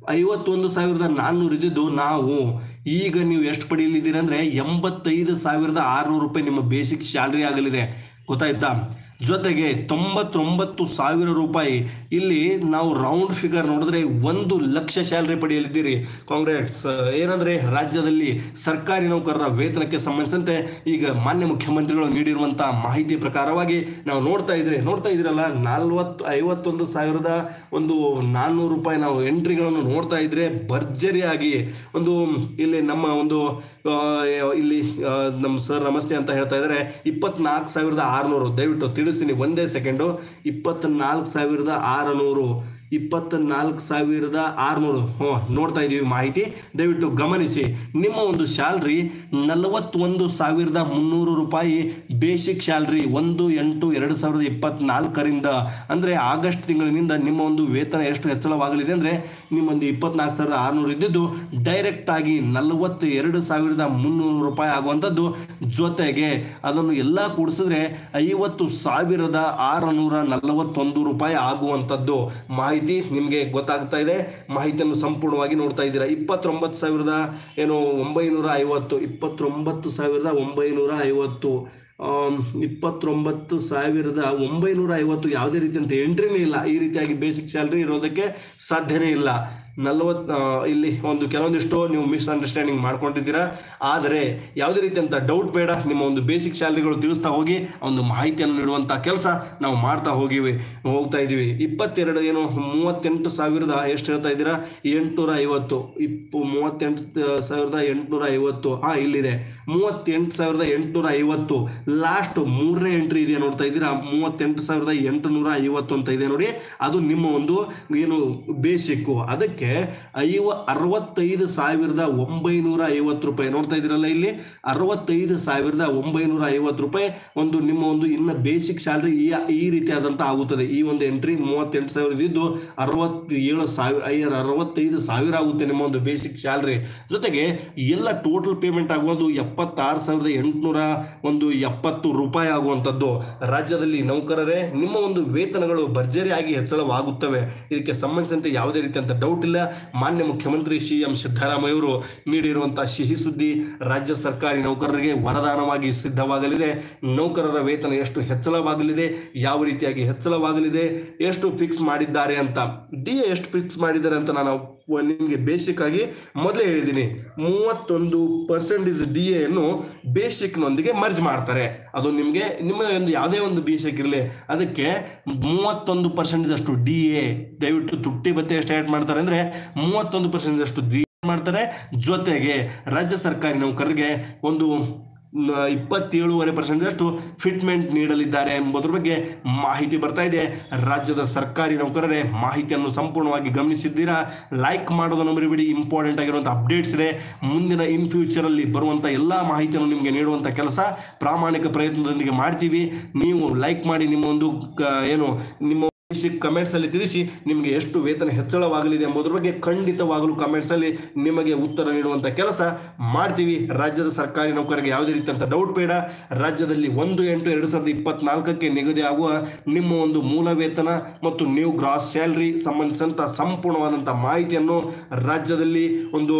ಐವತ್ತೊಂದು ಸಾವಿರದ ನಾನ್ನೂರು ಇದ್ದಿದ್ದು ನಾವು ಈಗ ನೀವು ಎಷ್ಟು ಪಡೆಯಲಿದ್ದೀರಿ ಅಂದ್ರೆ ಎಂಬತ್ತೈದು ಸಾವಿರದ ಆರುನೂರು ರೂಪಾಯಿ ನಿಮ್ಮ ಬೇಸಿಕ್ ಸ್ಯಾಲ್ರಿ ಆಗಲಿದೆ ಗೊತ್ತಾಯ್ತಾ ಜೊತೆಗೆ ತೊಂಬತ್ತೊಂಬತ್ತು ಸಾವಿರ ರೂಪಾಯಿ ಇಲ್ಲಿ ನಾವು ರೌಂಡ್ ಫಿಗರ್ ನೋಡಿದ್ರೆ ಒಂದು ಲಕ್ಷ ಸ್ಯಾಲ್ರಿ ಪಡೆಯಲಿದ್ದೀರಿ ಕಾಂಗ್ರೆಸ್ ಏನಂದ್ರೆ ರಾಜ್ಯದಲ್ಲಿ ಸರ್ಕಾರಿ ನೌಕರರ ವೇತನಕ್ಕೆ ಸಂಬಂಧಿಸಿದಂತೆ ಈಗ ಮಾನ್ಯ ಮುಖ್ಯಮಂತ್ರಿಗಳು ನೀಡಿರುವಂತಹ ಮಾಹಿತಿ ಪ್ರಕಾರವಾಗಿ ನಾವು ನೋಡ್ತಾ ಇದ್ರೆ ನೋಡ್ತಾ ಇದ್ರಲ್ಲ ನಲ್ವತ್ತು ಐವತ್ತೊಂದು ಸಾವಿರದ ಒಂದು ನಾನ್ನೂರು ರೂಪಾಯಿ ನಾವು ಎಂಟ್ರಿಗಳನ್ನು ನೋಡ್ತಾ ಇದ್ರೆ ಭರ್ಜರಿಯಾಗಿ ಒಂದು ಇಲ್ಲಿ ನಮ್ಮ ಒಂದು ಆ, ಇಲ್ಲಿ ಆ, ನಮ್ಮ ಸರ್ ನಮಸ್ತೆ ಅಂತ ಹೇಳ್ತಾ ಇದ್ದಾರೆ ಇಪ್ಪತ್ನಾಲ್ಕು ಸಾವಿರದ ಆರುನೂರು ದಯವಿಟ್ಟು ತಿಳಿಸ್ತೀನಿ ಒಂದೇ ಸೆಕೆಂಡು ಇಪ್ಪತ್ನಾಲ್ಕು ಸಾವಿರದ ಆರುನೂರು ಇಪ್ಪತ್ನಾಲ್ಕು ಸಾವಿರದ ಆರುನೂರು ಹ್ಞೂ ನೋಡ್ತಾ ಇದ್ದೀವಿ ಮಾಹಿತಿ ದಯವಿಟ್ಟು ಗಮನಿಸಿ ನಿಮ್ಮ ಒಂದು ಸ್ಯಾಲ್ರಿ ನಲವತ್ತೊಂದು ಸಾವಿರದ ಮುನ್ನೂರು ರೂಪಾಯಿ ಬೇಸಿಕ್ ಸ್ಯಾಲ್ರಿ ಒಂದು ಎಂಟು ಎರಡು ಸಾವಿರದ ಇಪ್ಪತ್ನಾಲ್ಕರಿಂದ ಅಂದರೆ ಆಗಸ್ಟ್ ತಿಂಗಳಿನಿಂದ ನಿಮ್ಮ ಒಂದು ವೇತನ ಎಷ್ಟು ಹೆಚ್ಚಳವಾಗಲಿದೆ ಅಂದರೆ ನಿಮ್ಮೊಂದು ಇಪ್ಪತ್ನಾಲ್ಕು ಸಾವಿರದ ಆರುನೂರು ಇದ್ದಿದ್ದು ಡೈರೆಕ್ಟ್ ಆಗಿ ನಲವತ್ತ ಎರಡು ಸಾವಿರದ ಮುನ್ನೂರು ರೂಪಾಯಿ ಆಗುವಂಥದ್ದು ಜೊತೆಗೆ ಅದನ್ನು ಎಲ್ಲ ಕೂಡಿಸಿದ್ರೆ ಐವತ್ತು ಸಾವಿರದ ಆರುನೂರ ನಲವತ್ತೊಂದು ರೂಪಾಯಿ ಆಗುವಂಥದ್ದು ಮಾಹಿತಿ ನಿಮಗೆ ಗೊತ್ತಾಗ್ತಾ ಇದೆ ಮಾಹಿತಿಯನ್ನು ಸಂಪೂರ್ಣವಾಗಿ ನೋಡ್ತಾ ಇದ್ದೀರಾ ಇಪ್ಪತ್ತೊಂಬತ್ತು ಸಾವಿರದ ಏನು ಒಂಬೈನೂರ ಐವತ್ತು ಇಪ್ಪತ್ತೊಂಬತ್ತು ಸಾವಿರದ ಒಂಬೈನೂರ ಐವತ್ತು ಆಮ್, ಇಪ್ಪತ್ತೊಂಬತ್ತು ಸಾವಿರದ ಒಂಬೈನೂರ ಐವತ್ತು ಯಾವುದೇ ರೀತಿಯಂತ ಎಂಟ್ರಿನೇ ಇಲ್ಲ ಈ ರೀತಿಯಾಗಿ ಬೇಸಿಕ್ ಸ್ಯಾಲ್ರಿ ಇರೋದಕ್ಕೆ ಸಾಧ್ಯನೇ ಇಲ್ಲ ನಲವತ್ತು ಇಲ್ಲಿ ಒಂದು ಕೆಲವೊಂದಿಷ್ಟು ನೀವು ಮಿಸ್ಅಂಡರ್ಸ್ಟ್ಯಾಂಡಿಂಗ್ ಮಾಡ್ಕೊಂಡಿದ್ದೀರಾ ಆದರೆ ಯಾವುದೇ ರೀತಿಯಂತ ಡೌಟ್ ಬೇಡ ನಿಮ್ಮ ಒಂದು ಬೇಸಿಕ್ ಸ್ಯಾಲ್ರಿಗಳು ತಿಳಿಸ್ತಾ ಹೋಗಿ ಆ ಒಂದು ಮಾಹಿತಿಯನ್ನು ನೀಡುವಂಥ ಕೆಲಸ ನಾವು ಮಾಡ್ತಾ ಹೋಗಿವಿ ಹೋಗ್ತಾ ಇದ್ದೀವಿ ಇಪ್ಪತ್ತೆರಡು ಏನು ಮೂವತ್ತೆಂಟು ಸಾವಿರದ ಎಷ್ಟು ಹೇಳ್ತಾ ಇದ್ದೀರಾ ಎಂಟುನೂರ ಐವತ್ತು ಇಪ್ಪು ಮೂವತ್ತೆಂಟು ಸಾವಿರದ ಎಂಟುನೂರ ಐವತ್ತು ಹಾ ಇಲ್ಲಿದೆ ಮೂವತ್ತೆಂಟು ಸಾವಿರದ ಎಂಟುನೂರ ಐವತ್ತು ಲಾಸ್ಟ್ ಮೂರನೇ ಎಂಟ್ರಿ ಇದೆ ನೋಡ್ತಾ ಇದ್ದೀರಾ ಮೂವತ್ತೆಂಟು ಸಾವಿರದ ಎಂಟುನೂರ ಐವತ್ತು ಅಂತ ಇದೆ ನೋಡಿ ಅದು ನಿಮ್ಮ ಒಂದು ಏನು ಬೇಸಿಕ್ಕು ಅದಕ್ಕೆ ಐವ ಅರವತ್ತೈದು ಸಾವಿರದ ಒಂಬೈನೂರ ಐವತ್ತು ರೂಪಾಯಿ ನೋಡ್ತಾ ಇದ್ದೀರಲ್ಲ ಇಲ್ಲಿ ಅರವತ್ತೈದು ಸಾವಿರದ ಒಂಬೈನೂರ ಐವತ್ತು ರೂಪಾಯಿ ಒಂದು ನಿಮ್ಮ ಒಂದು ಇನ್ನು ಬೇಸಿಕ್ ಸ್ಯಾಲ್ರಿ ಈ ಈ ರೀತಿಯಾದಂತ ಆಗುತ್ತದೆ ಈ ಒಂದು ಎಂಟ್ರಿ ಮೂವತ್ತೆಂಟು ಸಾವಿರ ಇದ್ದು ಅರವತ್ತೇಳು ಸಾವಿರ ಐ- ಅರವತ್ತೈದು ಸಾವಿರ ಆಗುತ್ತೆ ನಿಮ್ಮ ಒಂದು ಬೇಸಿಕ್ ಸ್ಯಾಲ್ರಿ ಜೊತೆಗೆ ಎಲ್ಲ ಟೋಟಲ್ ಪೇಮೆಂಟ್ ಆಗುವುದು ಎಪ್ಪತ್ತಾರು ಸಾವಿರದ ಎಂಟುನೂರ ಒಂದು ಎಪ್ಪತ್ತು ರೂಪಾಯಿ ಆಗುವಂಥದ್ದು ರಾಜ್ಯದಲ್ಲಿ ನೌಕರರೇ ನಿಮ್ಮ ಒಂದು ವೇತನಗಳು ಭರ್ಜರಿಯಾಗಿ ಹೆಚ್ಚಳವಾಗುತ್ತವೆ ಇದಕ್ಕೆ ಸಂಬಂಧಿಸಿದಂತೆ ಯಾವುದೇ ರೀತಿಯಂತ ಡೌಟ್ ಇಲ್ಲ ಮಾನ್ಯ ಮುಖ್ಯಮಂತ್ರಿ ಸಿ ಎಂ ಸಿದ್ದರಾಮಯ್ಯ ಅವರು ನೀಡಿರುವಂತಹ ಸಿಹಿ ಸುದ್ದಿ ರಾಜ್ಯ ಸರ್ಕಾರಿ ನೌಕರರಿಗೆ ವರದಾನವಾಗಿ ಸಿದ್ಧವಾಗಲಿದೆ ನೌಕರರ ವೇತನ ಎಷ್ಟು ಹೆಚ್ಚಳವಾಗಲಿದೆ ಯಾವ ರೀತಿಯಾಗಿ ಹೆಚ್ಚಳವಾಗಲಿದೆ ಎಷ್ಟು ಫಿಕ್ಸ್ ಮಾಡಿದ್ದಾರೆ ಅಂತ ಡಿ ಎ ಎಷ್ಟು ಫಿಕ್ಸ್ ಮಾಡಿದ್ದಾರೆ ಅಂತ ನಾನು ನಿಮಗೆ ಬೇಸಿಕ್ ಆಗಿ ಮೊದಲೇ ಹೇಳಿದ್ದೀನಿ ಮೂವತ್ತೊಂದು ಪರ್ಸೆಂಟೇಜ್ ಡಿ ಎನ್ನು ಬೇಸಿಕ್ನೊಂದಿಗೆ ಮರ್ಜ್ ಮಾಡ್ತಾರೆ ಅದು ನಿಮಗೆ ನಿಮ್ಮ ಒಂದು ಯಾವುದೇ ಒಂದು ಬೇಸಿಕ್ ಇರಲಿ ಅದಕ್ಕೆ ಮೂವತ್ತೊಂದು ಪರ್ಸೆಂಟೇಜ್ ಅಷ್ಟು ಡಿ ಎ ದಯವಿಟ್ಟು ತುಟ್ಟಿ ಬತ್ತೆ ಎಷ್ಟು ಆ್ಯಡ್ ಮಾಡ್ತಾರೆ ಅಂದ್ರೆ ಮೂವತ್ತೊಂದು ಪರ್ಸೆಂಟೇಜ್ ಅಷ್ಟು ಡಿ ಮಾಡ್ತಾರೆ ಜೊತೆಗೆ ರಾಜ್ಯ ಸರ್ಕಾರಿ ನೌಕರರಿಗೆ ಒಂದು ನ- ಇಪ್ಪತ್ತೇಳೂವರೆ ಪರ್ಸೆಂಟ್ ಅಷ್ಟು ಫಿಟ್ಮೆಂಟ್ ನೀಡಲಿದ್ದಾರೆ ಎಂಬುದರ ಬಗ್ಗೆ ಮಾಹಿತಿ ಬರ್ತಾ ಇದೆ ರಾಜ್ಯದ ಸರ್ಕಾರಿ ನೌಕರರೇ ಮಾಹಿತಿಯನ್ನು ಸಂಪೂರ್ಣವಾಗಿ ಗಮನಿಸಿದ್ದೀರಾ ಲೈಕ್ ಮಾಡೋದನ್ನು ಮರಿಬೇಡಿ ಇಂಪಾರ್ಟೆಂಟ್ ಆಗಿರುವಂಥ ಅಪ್ಡೇಟ್ಸ್ ಇದೆ ಮುಂದಿನ ಇನ್ ಫ್ಯೂಚರ್ ಅಲ್ಲಿ ಬರುವಂಥ ಎಲ್ಲ ಮಾಹಿತಿಯನ್ನು ನಿಮಗೆ ನೀಡುವಂಥ ಕೆಲಸ ಪ್ರಾಮಾಣಿಕ ಪ್ರಯತ್ನದೊಂದಿಗೆ ಮಾಡ್ತೀವಿ ನೀವು ಲೈಕ್ ಮಾಡಿ ನಿಮ್ಮ ಒಂದು ಕ- ಏನು ನಿಮ್ಮ ಕಮೆಂಟ್ಸ್ ಅಲ್ಲಿ ತಿಳಿಸಿ ನಿಮಗೆ ಎಷ್ಟು ವೇತನ ಹೆಚ್ಚಳವಾಗಲಿದೆ ಎಂಬುದರ ಬಗ್ಗೆ ಖಂಡಿತವಾಗಲೂ ಕಮೆಂಟ್ಸ್ ಅಲ್ಲಿ ನಿಮಗೆ ಉತ್ತರ ನೀಡುವಂತ ಕೆಲಸ ಮಾಡ್ತೀವಿ ರಾಜ್ಯದ ಸರ್ಕಾರಿ ನೌಕರರಿಗೆ ಯಾವುದೇ ರೀತಿಯಂತ ಡೌಟ್ ಬೇಡ ರಾಜ್ಯದಲ್ಲಿ ಒಂದು ಎಂಟು ಎರಡು ಸಾವಿರದ ಇಪ್ಪತ್ನಾಲ್ಕಕ್ಕೆ ನಿಗದಿ ಆಗುವ ನಿಮ್ಮ ಒಂದು ಮೂಲ ವೇತನ ಮತ್ತು ನ್ಯೂ ಗ್ರಾಸ್ ಸ್ಯಾಲ್ರಿ ಸಂಬಂಧಿಸಿದಂತ ಸಂಪೂರ್ಣವಾದಂತ ಮಾಹಿತಿಯನ್ನು ರಾಜ್ಯದಲ್ಲಿ ಒಂದು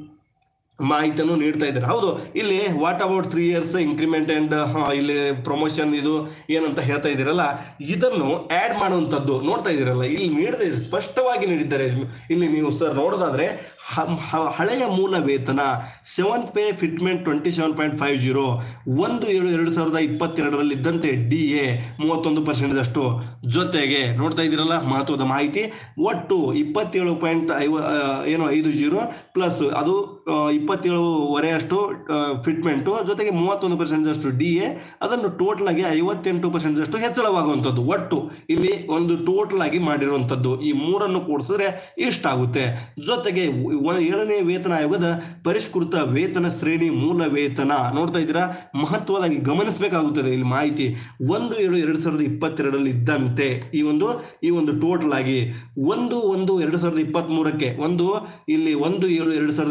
ಮಾಹಿತಿಯನ್ನು ನೀಡ್ತಾ ಇದ್ದಾರೆ ಹೌದು ಇಲ್ಲಿ what about three years increment and ಇಲ್ಲಿ ಪ್ರಮೋಷನ್ ಇದು ಏನಂತ ಹೇಳ್ತಾ ಇದ್ದೀರಲ್ಲ ಇದನ್ನು ಆಡ್ ಮಾಡುವಂಥದ್ದು ನೋಡ್ತಾ ಇದ್ದೀರಲ್ಲ ಇಲ್ಲಿ ನೀಡದೆ ಸ್ಪಷ್ಟವಾಗಿ ನೀಡಿದ್ದಾರೆ ಇಲ್ಲಿ ನೀವು ಸರ್ ನೋಡೋದಾದ್ರೆ ಹ- ಹ- ಹಳೆಯ ಮೂಲ ವೇತನ seventh pay fitment twenty seven point five zero ಒಂದು ಏಳು ಎರಡು ಸಾವಿರದ ಇಪ್ಪತ್ತೆರಡರಲ್ಲಿ ಇದ್ದಂತೆ ಡಿ ಎ ಮೂವತ್ತೊಂದು ಪರ್ಸೆಂಟ್ ಅಷ್ಟು ಜೊತೆಗೆ ನೋಡ್ತಾ ಇದ್ದೀರಲ್ಲ ಮಹತ್ವದ ಮಾಹಿತಿ ಒಟ್ಟು ಇಪ್ಪತ್ತೇಳು ಪಾಯಿಂಟ್ ಐವ ಆ, ಏನು ಐದು ಜೀರೋ ಪ್ಲಸ್ ಅದು ಆ, ಇಪ್ಪತ್ತೇಳುವರೆ ಅಷ್ಟು ಫಿಟ್ಮೆಂಟು ಜೊತೆಗೆ ಮೂವತ್ತೊಂದು ಪರ್ಸೆಂಟ್ ಅಷ್ಟು ಡಿ ಎ ಅದನ್ನು ಟೋಟಲ್ ಆಗಿ ಐವತ್ತೆಂಟು ಪರ್ಸೆಂಟ್ ಅಷ್ಟು ಹೆಚ್ಚಳವಾಗುವಂಥದ್ದು ಒಟ್ಟು ಇಲ್ಲಿ ಒಂದು ಟೋಟಲ್ ಆಗಿ ಮಾಡಿರುವಂಥದ್ದು ಈ ಮೂರನ್ನು ಕೂಡಿಸಿದ್ರೆ ಇಷ್ಟಾಗುತ್ತೆ ಜೊತೆಗೆ ವ- ಏಳನೇ ವೇತನ ಆಯೋಗದ ಪರಿಷ್ಕೃತ ವೇತನ ಶ್ರೇಣಿ ಮೂಲ ವೇತನ ನೋಡ್ತಾ ಇದ್ದೀರಾ ಮಹತ್ವದಾಗಿ ಗಮನಿಸಬೇಕಾಗುತ್ತದೆ ಇಲ್ಲಿ ಮಾಹಿತಿ ಒಂದು ಏಳು ಎರಡು ಸಾವಿರದ ಇಪ್ಪತ್ತೆರಡರಲ್ಲಿ ಇದ್ದಂತೆ ಈ ಒಂದು ಈ ಒಂದು ಟೋಟಲ್ ಆಗಿ ಒಂದು ಒಂದು ಎರಡು ಸಾವಿರದ ಇಪ್ಪತ್ತ್ ಮೂರಕ್ಕೆ ಒಂದು ಇಲ್ಲಿ ಒಂದು ಏಳು ಎರಡು ಸಾವಿರದ ಇಪ್ಪತ್ತ್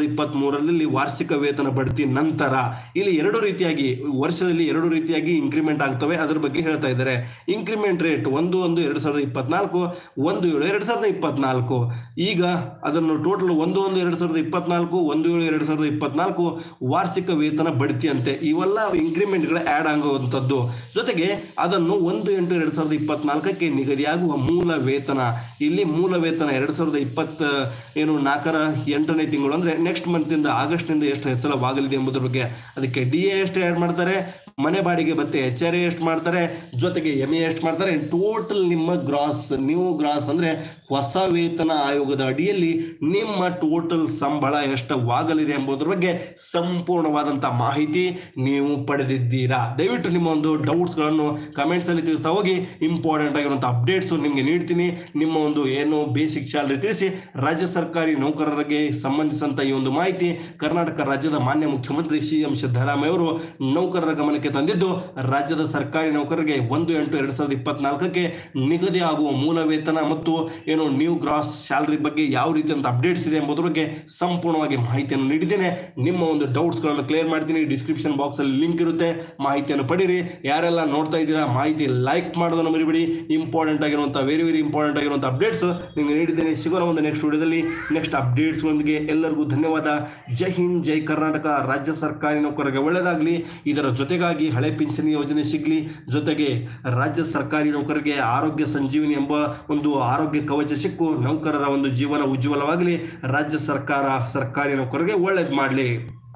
ಮೂರರಲ್ಲಿ ವಾರ್ಷಿಕ ವೇತನ ಬಡ್ತಿ ನಂತರ ಇಲ್ಲಿ ಎರಡು ರೀತಿಯಾಗಿ ವರ್ಷದಲ್ಲಿ ಎರಡು ರೀತಿಯಾಗಿ ಇಂಕ್ರಿಮೆಂಟ್ ಆಗ್ತವೆ ಅದ್ರ ಬಗ್ಗೆ ಹೇಳ್ತಾ ಇದ್ದಾರೆ ಇಂಕ್ರಿಮೆಂಟ್ ರೇಟ್ ಒಂದು ಒಂದು ಎರಡು ಸಾವಿರದ ಇಪ್ಪತ್ನಾಲ್ಕು ಒಂದು ಏಳು ಎರಡು ಸಾವಿರದ ಇಪ್ಪತ್ನಾಲ್ಕು ಈಗ ಅದನ್ನು ಟೋಟಲ್ ಒಂದು ಒಂದು ಎರಡು ಸಾವಿರದ ಇಪ್ಪತ್ನಾಲ್ಕು ಒಂದು ಏಳು ಎರಡು ಸಾವಿರದ ಇಪ್ಪತ್ನಾಲ್ಕು ವಾರ್ಷಿಕ ವೇತನ ಬಡ್ತಿ ಅಂತೆ ಇವೆಲ್ಲ ಇಂಕ್ರಿಮೆಂಟ್ಗಳು ಆ್ಯಡ್ ಆಗುವಂಥದ್ದು ಜೊತೆಗೆ ಅದನ್ನು ಒಂದು ಎಂಟು ಎರಡು ಸಾವಿರದ ಇಪ್ಪತ್ನಾಲ್ಕಕ್ಕೆ ನಿಗದಿಯಾಗುವ ಮೂಲ ವೇತನ ಇಲ್ಲಿ ಮೂಲ ವೇತನ ಎರಡು ಸಾವಿರದ ಇಪ್ಪತ್ತ ಏನು ನಾಲ್ಕರ ಎಂಟನೇ ತಿಂಗಳು ಅಂದ್ರೆ ನೆಕ್ಸ್ಟ್ ಮಂತಿಂದ ಆಗಸ್ಟ್ನಿಂದ ಎಷ್ಟು ಹೆಚ್ಚಳವಾಗಲಿದೆ ಎಂಬುದರ ಬಗ್ಗೆ ಅದಕ್ಕೆ ಡಿ ಎ ಎಷ್ಟು ಆ್ಯಡ್ ಮಾಡ್ತಾರೆ ಮನೆ ಬಾಡಿಗೆ ಮತ್ತೆ ಎಚ್ ಆರ್ ಎ ಎಷ್ಟು ಮಾಡ್ತಾರೆ ಜೊತೆಗೆ ಎಮ್ ಎ ಎಷ್ಟು ಮಾಡ್ತಾರೆ ಟೋಟಲ್ ನಿಮ್ಮ ಗ್ರಾಸ್ ನ್ಯೂ ಗ್ರಾಸ್ ಅಂದ್ರೆ ಹೊಸ ವೇತನ ಆಯೋಗದ ಅಡಿಯಲ್ಲಿ ನಿಮ್ಮ ಟೋಟಲ್ ಸಂಬಳ ಎಷ್ಟವಾಗಲಿದೆ ಎಂಬುದರ ಬಗ್ಗೆ ಸಂಪೂರ್ಣವಾದಂಥ ಮಾಹಿತಿ ನೀವು ಪಡೆದಿದ್ದೀರಾ ದಯವಿಟ್ಟು ನಿಮ್ಮ ಒಂದು ಡೌಟ್ಸ್ಗಳನ್ನು ಕಮೆಂಟ್ಸ್ ಅಲ್ಲಿ ತಿಳಿಸ್ತಾ ಹೋಗಿ ಇಂಪಾರ್ಟೆಂಟ್ ಆಗಿರುವಂಥ ಅಪ್ಡೇಟ್ಸ್ ನಿಮಗೆ ನೀಡ್ತೀನಿ ನಿಮ್ಮ ಒಂದು ಏನು ಬೇಸಿಕ್ ಸ್ಯಾಲರಿ ತಿಳಿಸಿ ರಾಜ್ಯ ಸರ್ಕಾರಿ ನೌಕರರಿಗೆ ಸಂಬಂಧಿಸಿದಂಥ ಈ ಒಂದು ಮಾಹಿತಿ ಕರ್ನಾಟಕ ರಾಜ್ಯದ ಮಾನ್ಯ ಮುಖ್ಯಮಂತ್ರಿ ಸಿ ಎಂ ಸಿದ್ದರಾಮಯ್ಯ ಅವರು ನೌಕರರ ಗಮನಕ್ಕೆ ತಂದಿದ್ದು ರಾಜ್ಯದ ಸರ್ಕಾರಿ ನೌಕರರಿಗೆ ಒಂದು ಎಂಟು ಎರಡ್ ಸಾವಿರದ ಇಪ್ಪತ್ನಾಲ್ಕಕ್ಕೆ ನಿಗದಿ ಆಗುವ ಮೂಲ ವೇತನ ಮತ್ತು ಏನು ನ್ಯೂ ಗ್ರಾಸ್ ಸ್ಯಾಲರಿ ಬಗ್ಗೆ ಯಾವ ರೀತಿಯಂತ ಅಪ್ಡೇಟ್ಸ್ ಇದೆ ಎಂಬುದರ ಬಗ್ಗೆ ಸಂಪೂರ್ಣವಾಗಿ ಮಾಹಿತಿಯನ್ನು ನೀಡಿದ್ದೇನೆ ನಿಮ್ಮ ಒಂದು ಡೌಟ್ಸ್ಗಳನ್ನು ಕ್ಲಿಯರ್ ಮಾಡ್ತೀನಿ ಡಿಸ್ಕ್ರಿಪ್ಷನ್ ಬಾಕ್ಸ್ ಅಲ್ಲಿ ಲಿಂಕ್ ಇರುತ್ತೆ ಮಾಹಿತಿಯನ್ನು ಪಡೀರಿ ಯಾರೆಲ್ಲ ನೋಡ್ತಾ ಇದ್ದೀರಾ ಮಾಹಿತಿ ಲೈಕ್ ಮಾಡೋದನ್ನು ಮರಿಬೇಡಿ ಇಂಪಾರ್ಟೆಂಟ್ ಆಗಿರುವಂಥ ವೆರಿ ವೆರಿ ಇಂಪಾರ್ಟೆಂಟ್ ಆಗಿರುವಂಥ ಅಪ್ಡೇಟ್ಸ್ ನಿಮಗೆ ನೀಡಿದ್ದೇನೆ ಸಿಗೋಣ ಒಂದು ನೆಕ್ಸ್ಟ್ ವಿಡಿಯೋದಲ್ಲಿ ನೆಕ್ಸ್ಟ್ ಅಪ್ಡೇಟ್ಸ್ಗಳೊಂದಿಗೆ ಎಲ್ಲರಿಗೂ ಧನ್ಯವಾದ ಜೈ ಹಿಂದ್ ಜೈ ಕರ್ನಾಟಕ ರಾಜ್ಯ ಸರ್ಕಾರಿ ನೌಕರರಿಗೆ ಒಳ್ಳೆಯದಾಗಲಿ ಇದರ ಜೊತೆಗಾಗಿ ಹಳೆ ಪಿಂಚಣಿ ಯೋಜನೆ ಸಿಗಲಿ ಜೊತೆಗೆ ರಾಜ್ಯ ಸರ್ಕಾರಿ ನೌಕರರಿಗೆ ಆರೋಗ್ಯ ಸಂಜೀವಿನಿ ಎಂಬ ಒಂದು ಆರೋಗ್ಯ ಕವಚ ಸಿಕ್ಕು ನೌಕರರ ಒಂದು ಜೀವನ ಉಜ್ವಲವಾಗಲಿ ರಾಜ್ಯ ಸರ್ಕಾರ ಸರ್ಕಾರಿ ನೌಕರರಿಗೆ ಒಳ್ಳೇದು ಮಾಡಲಿ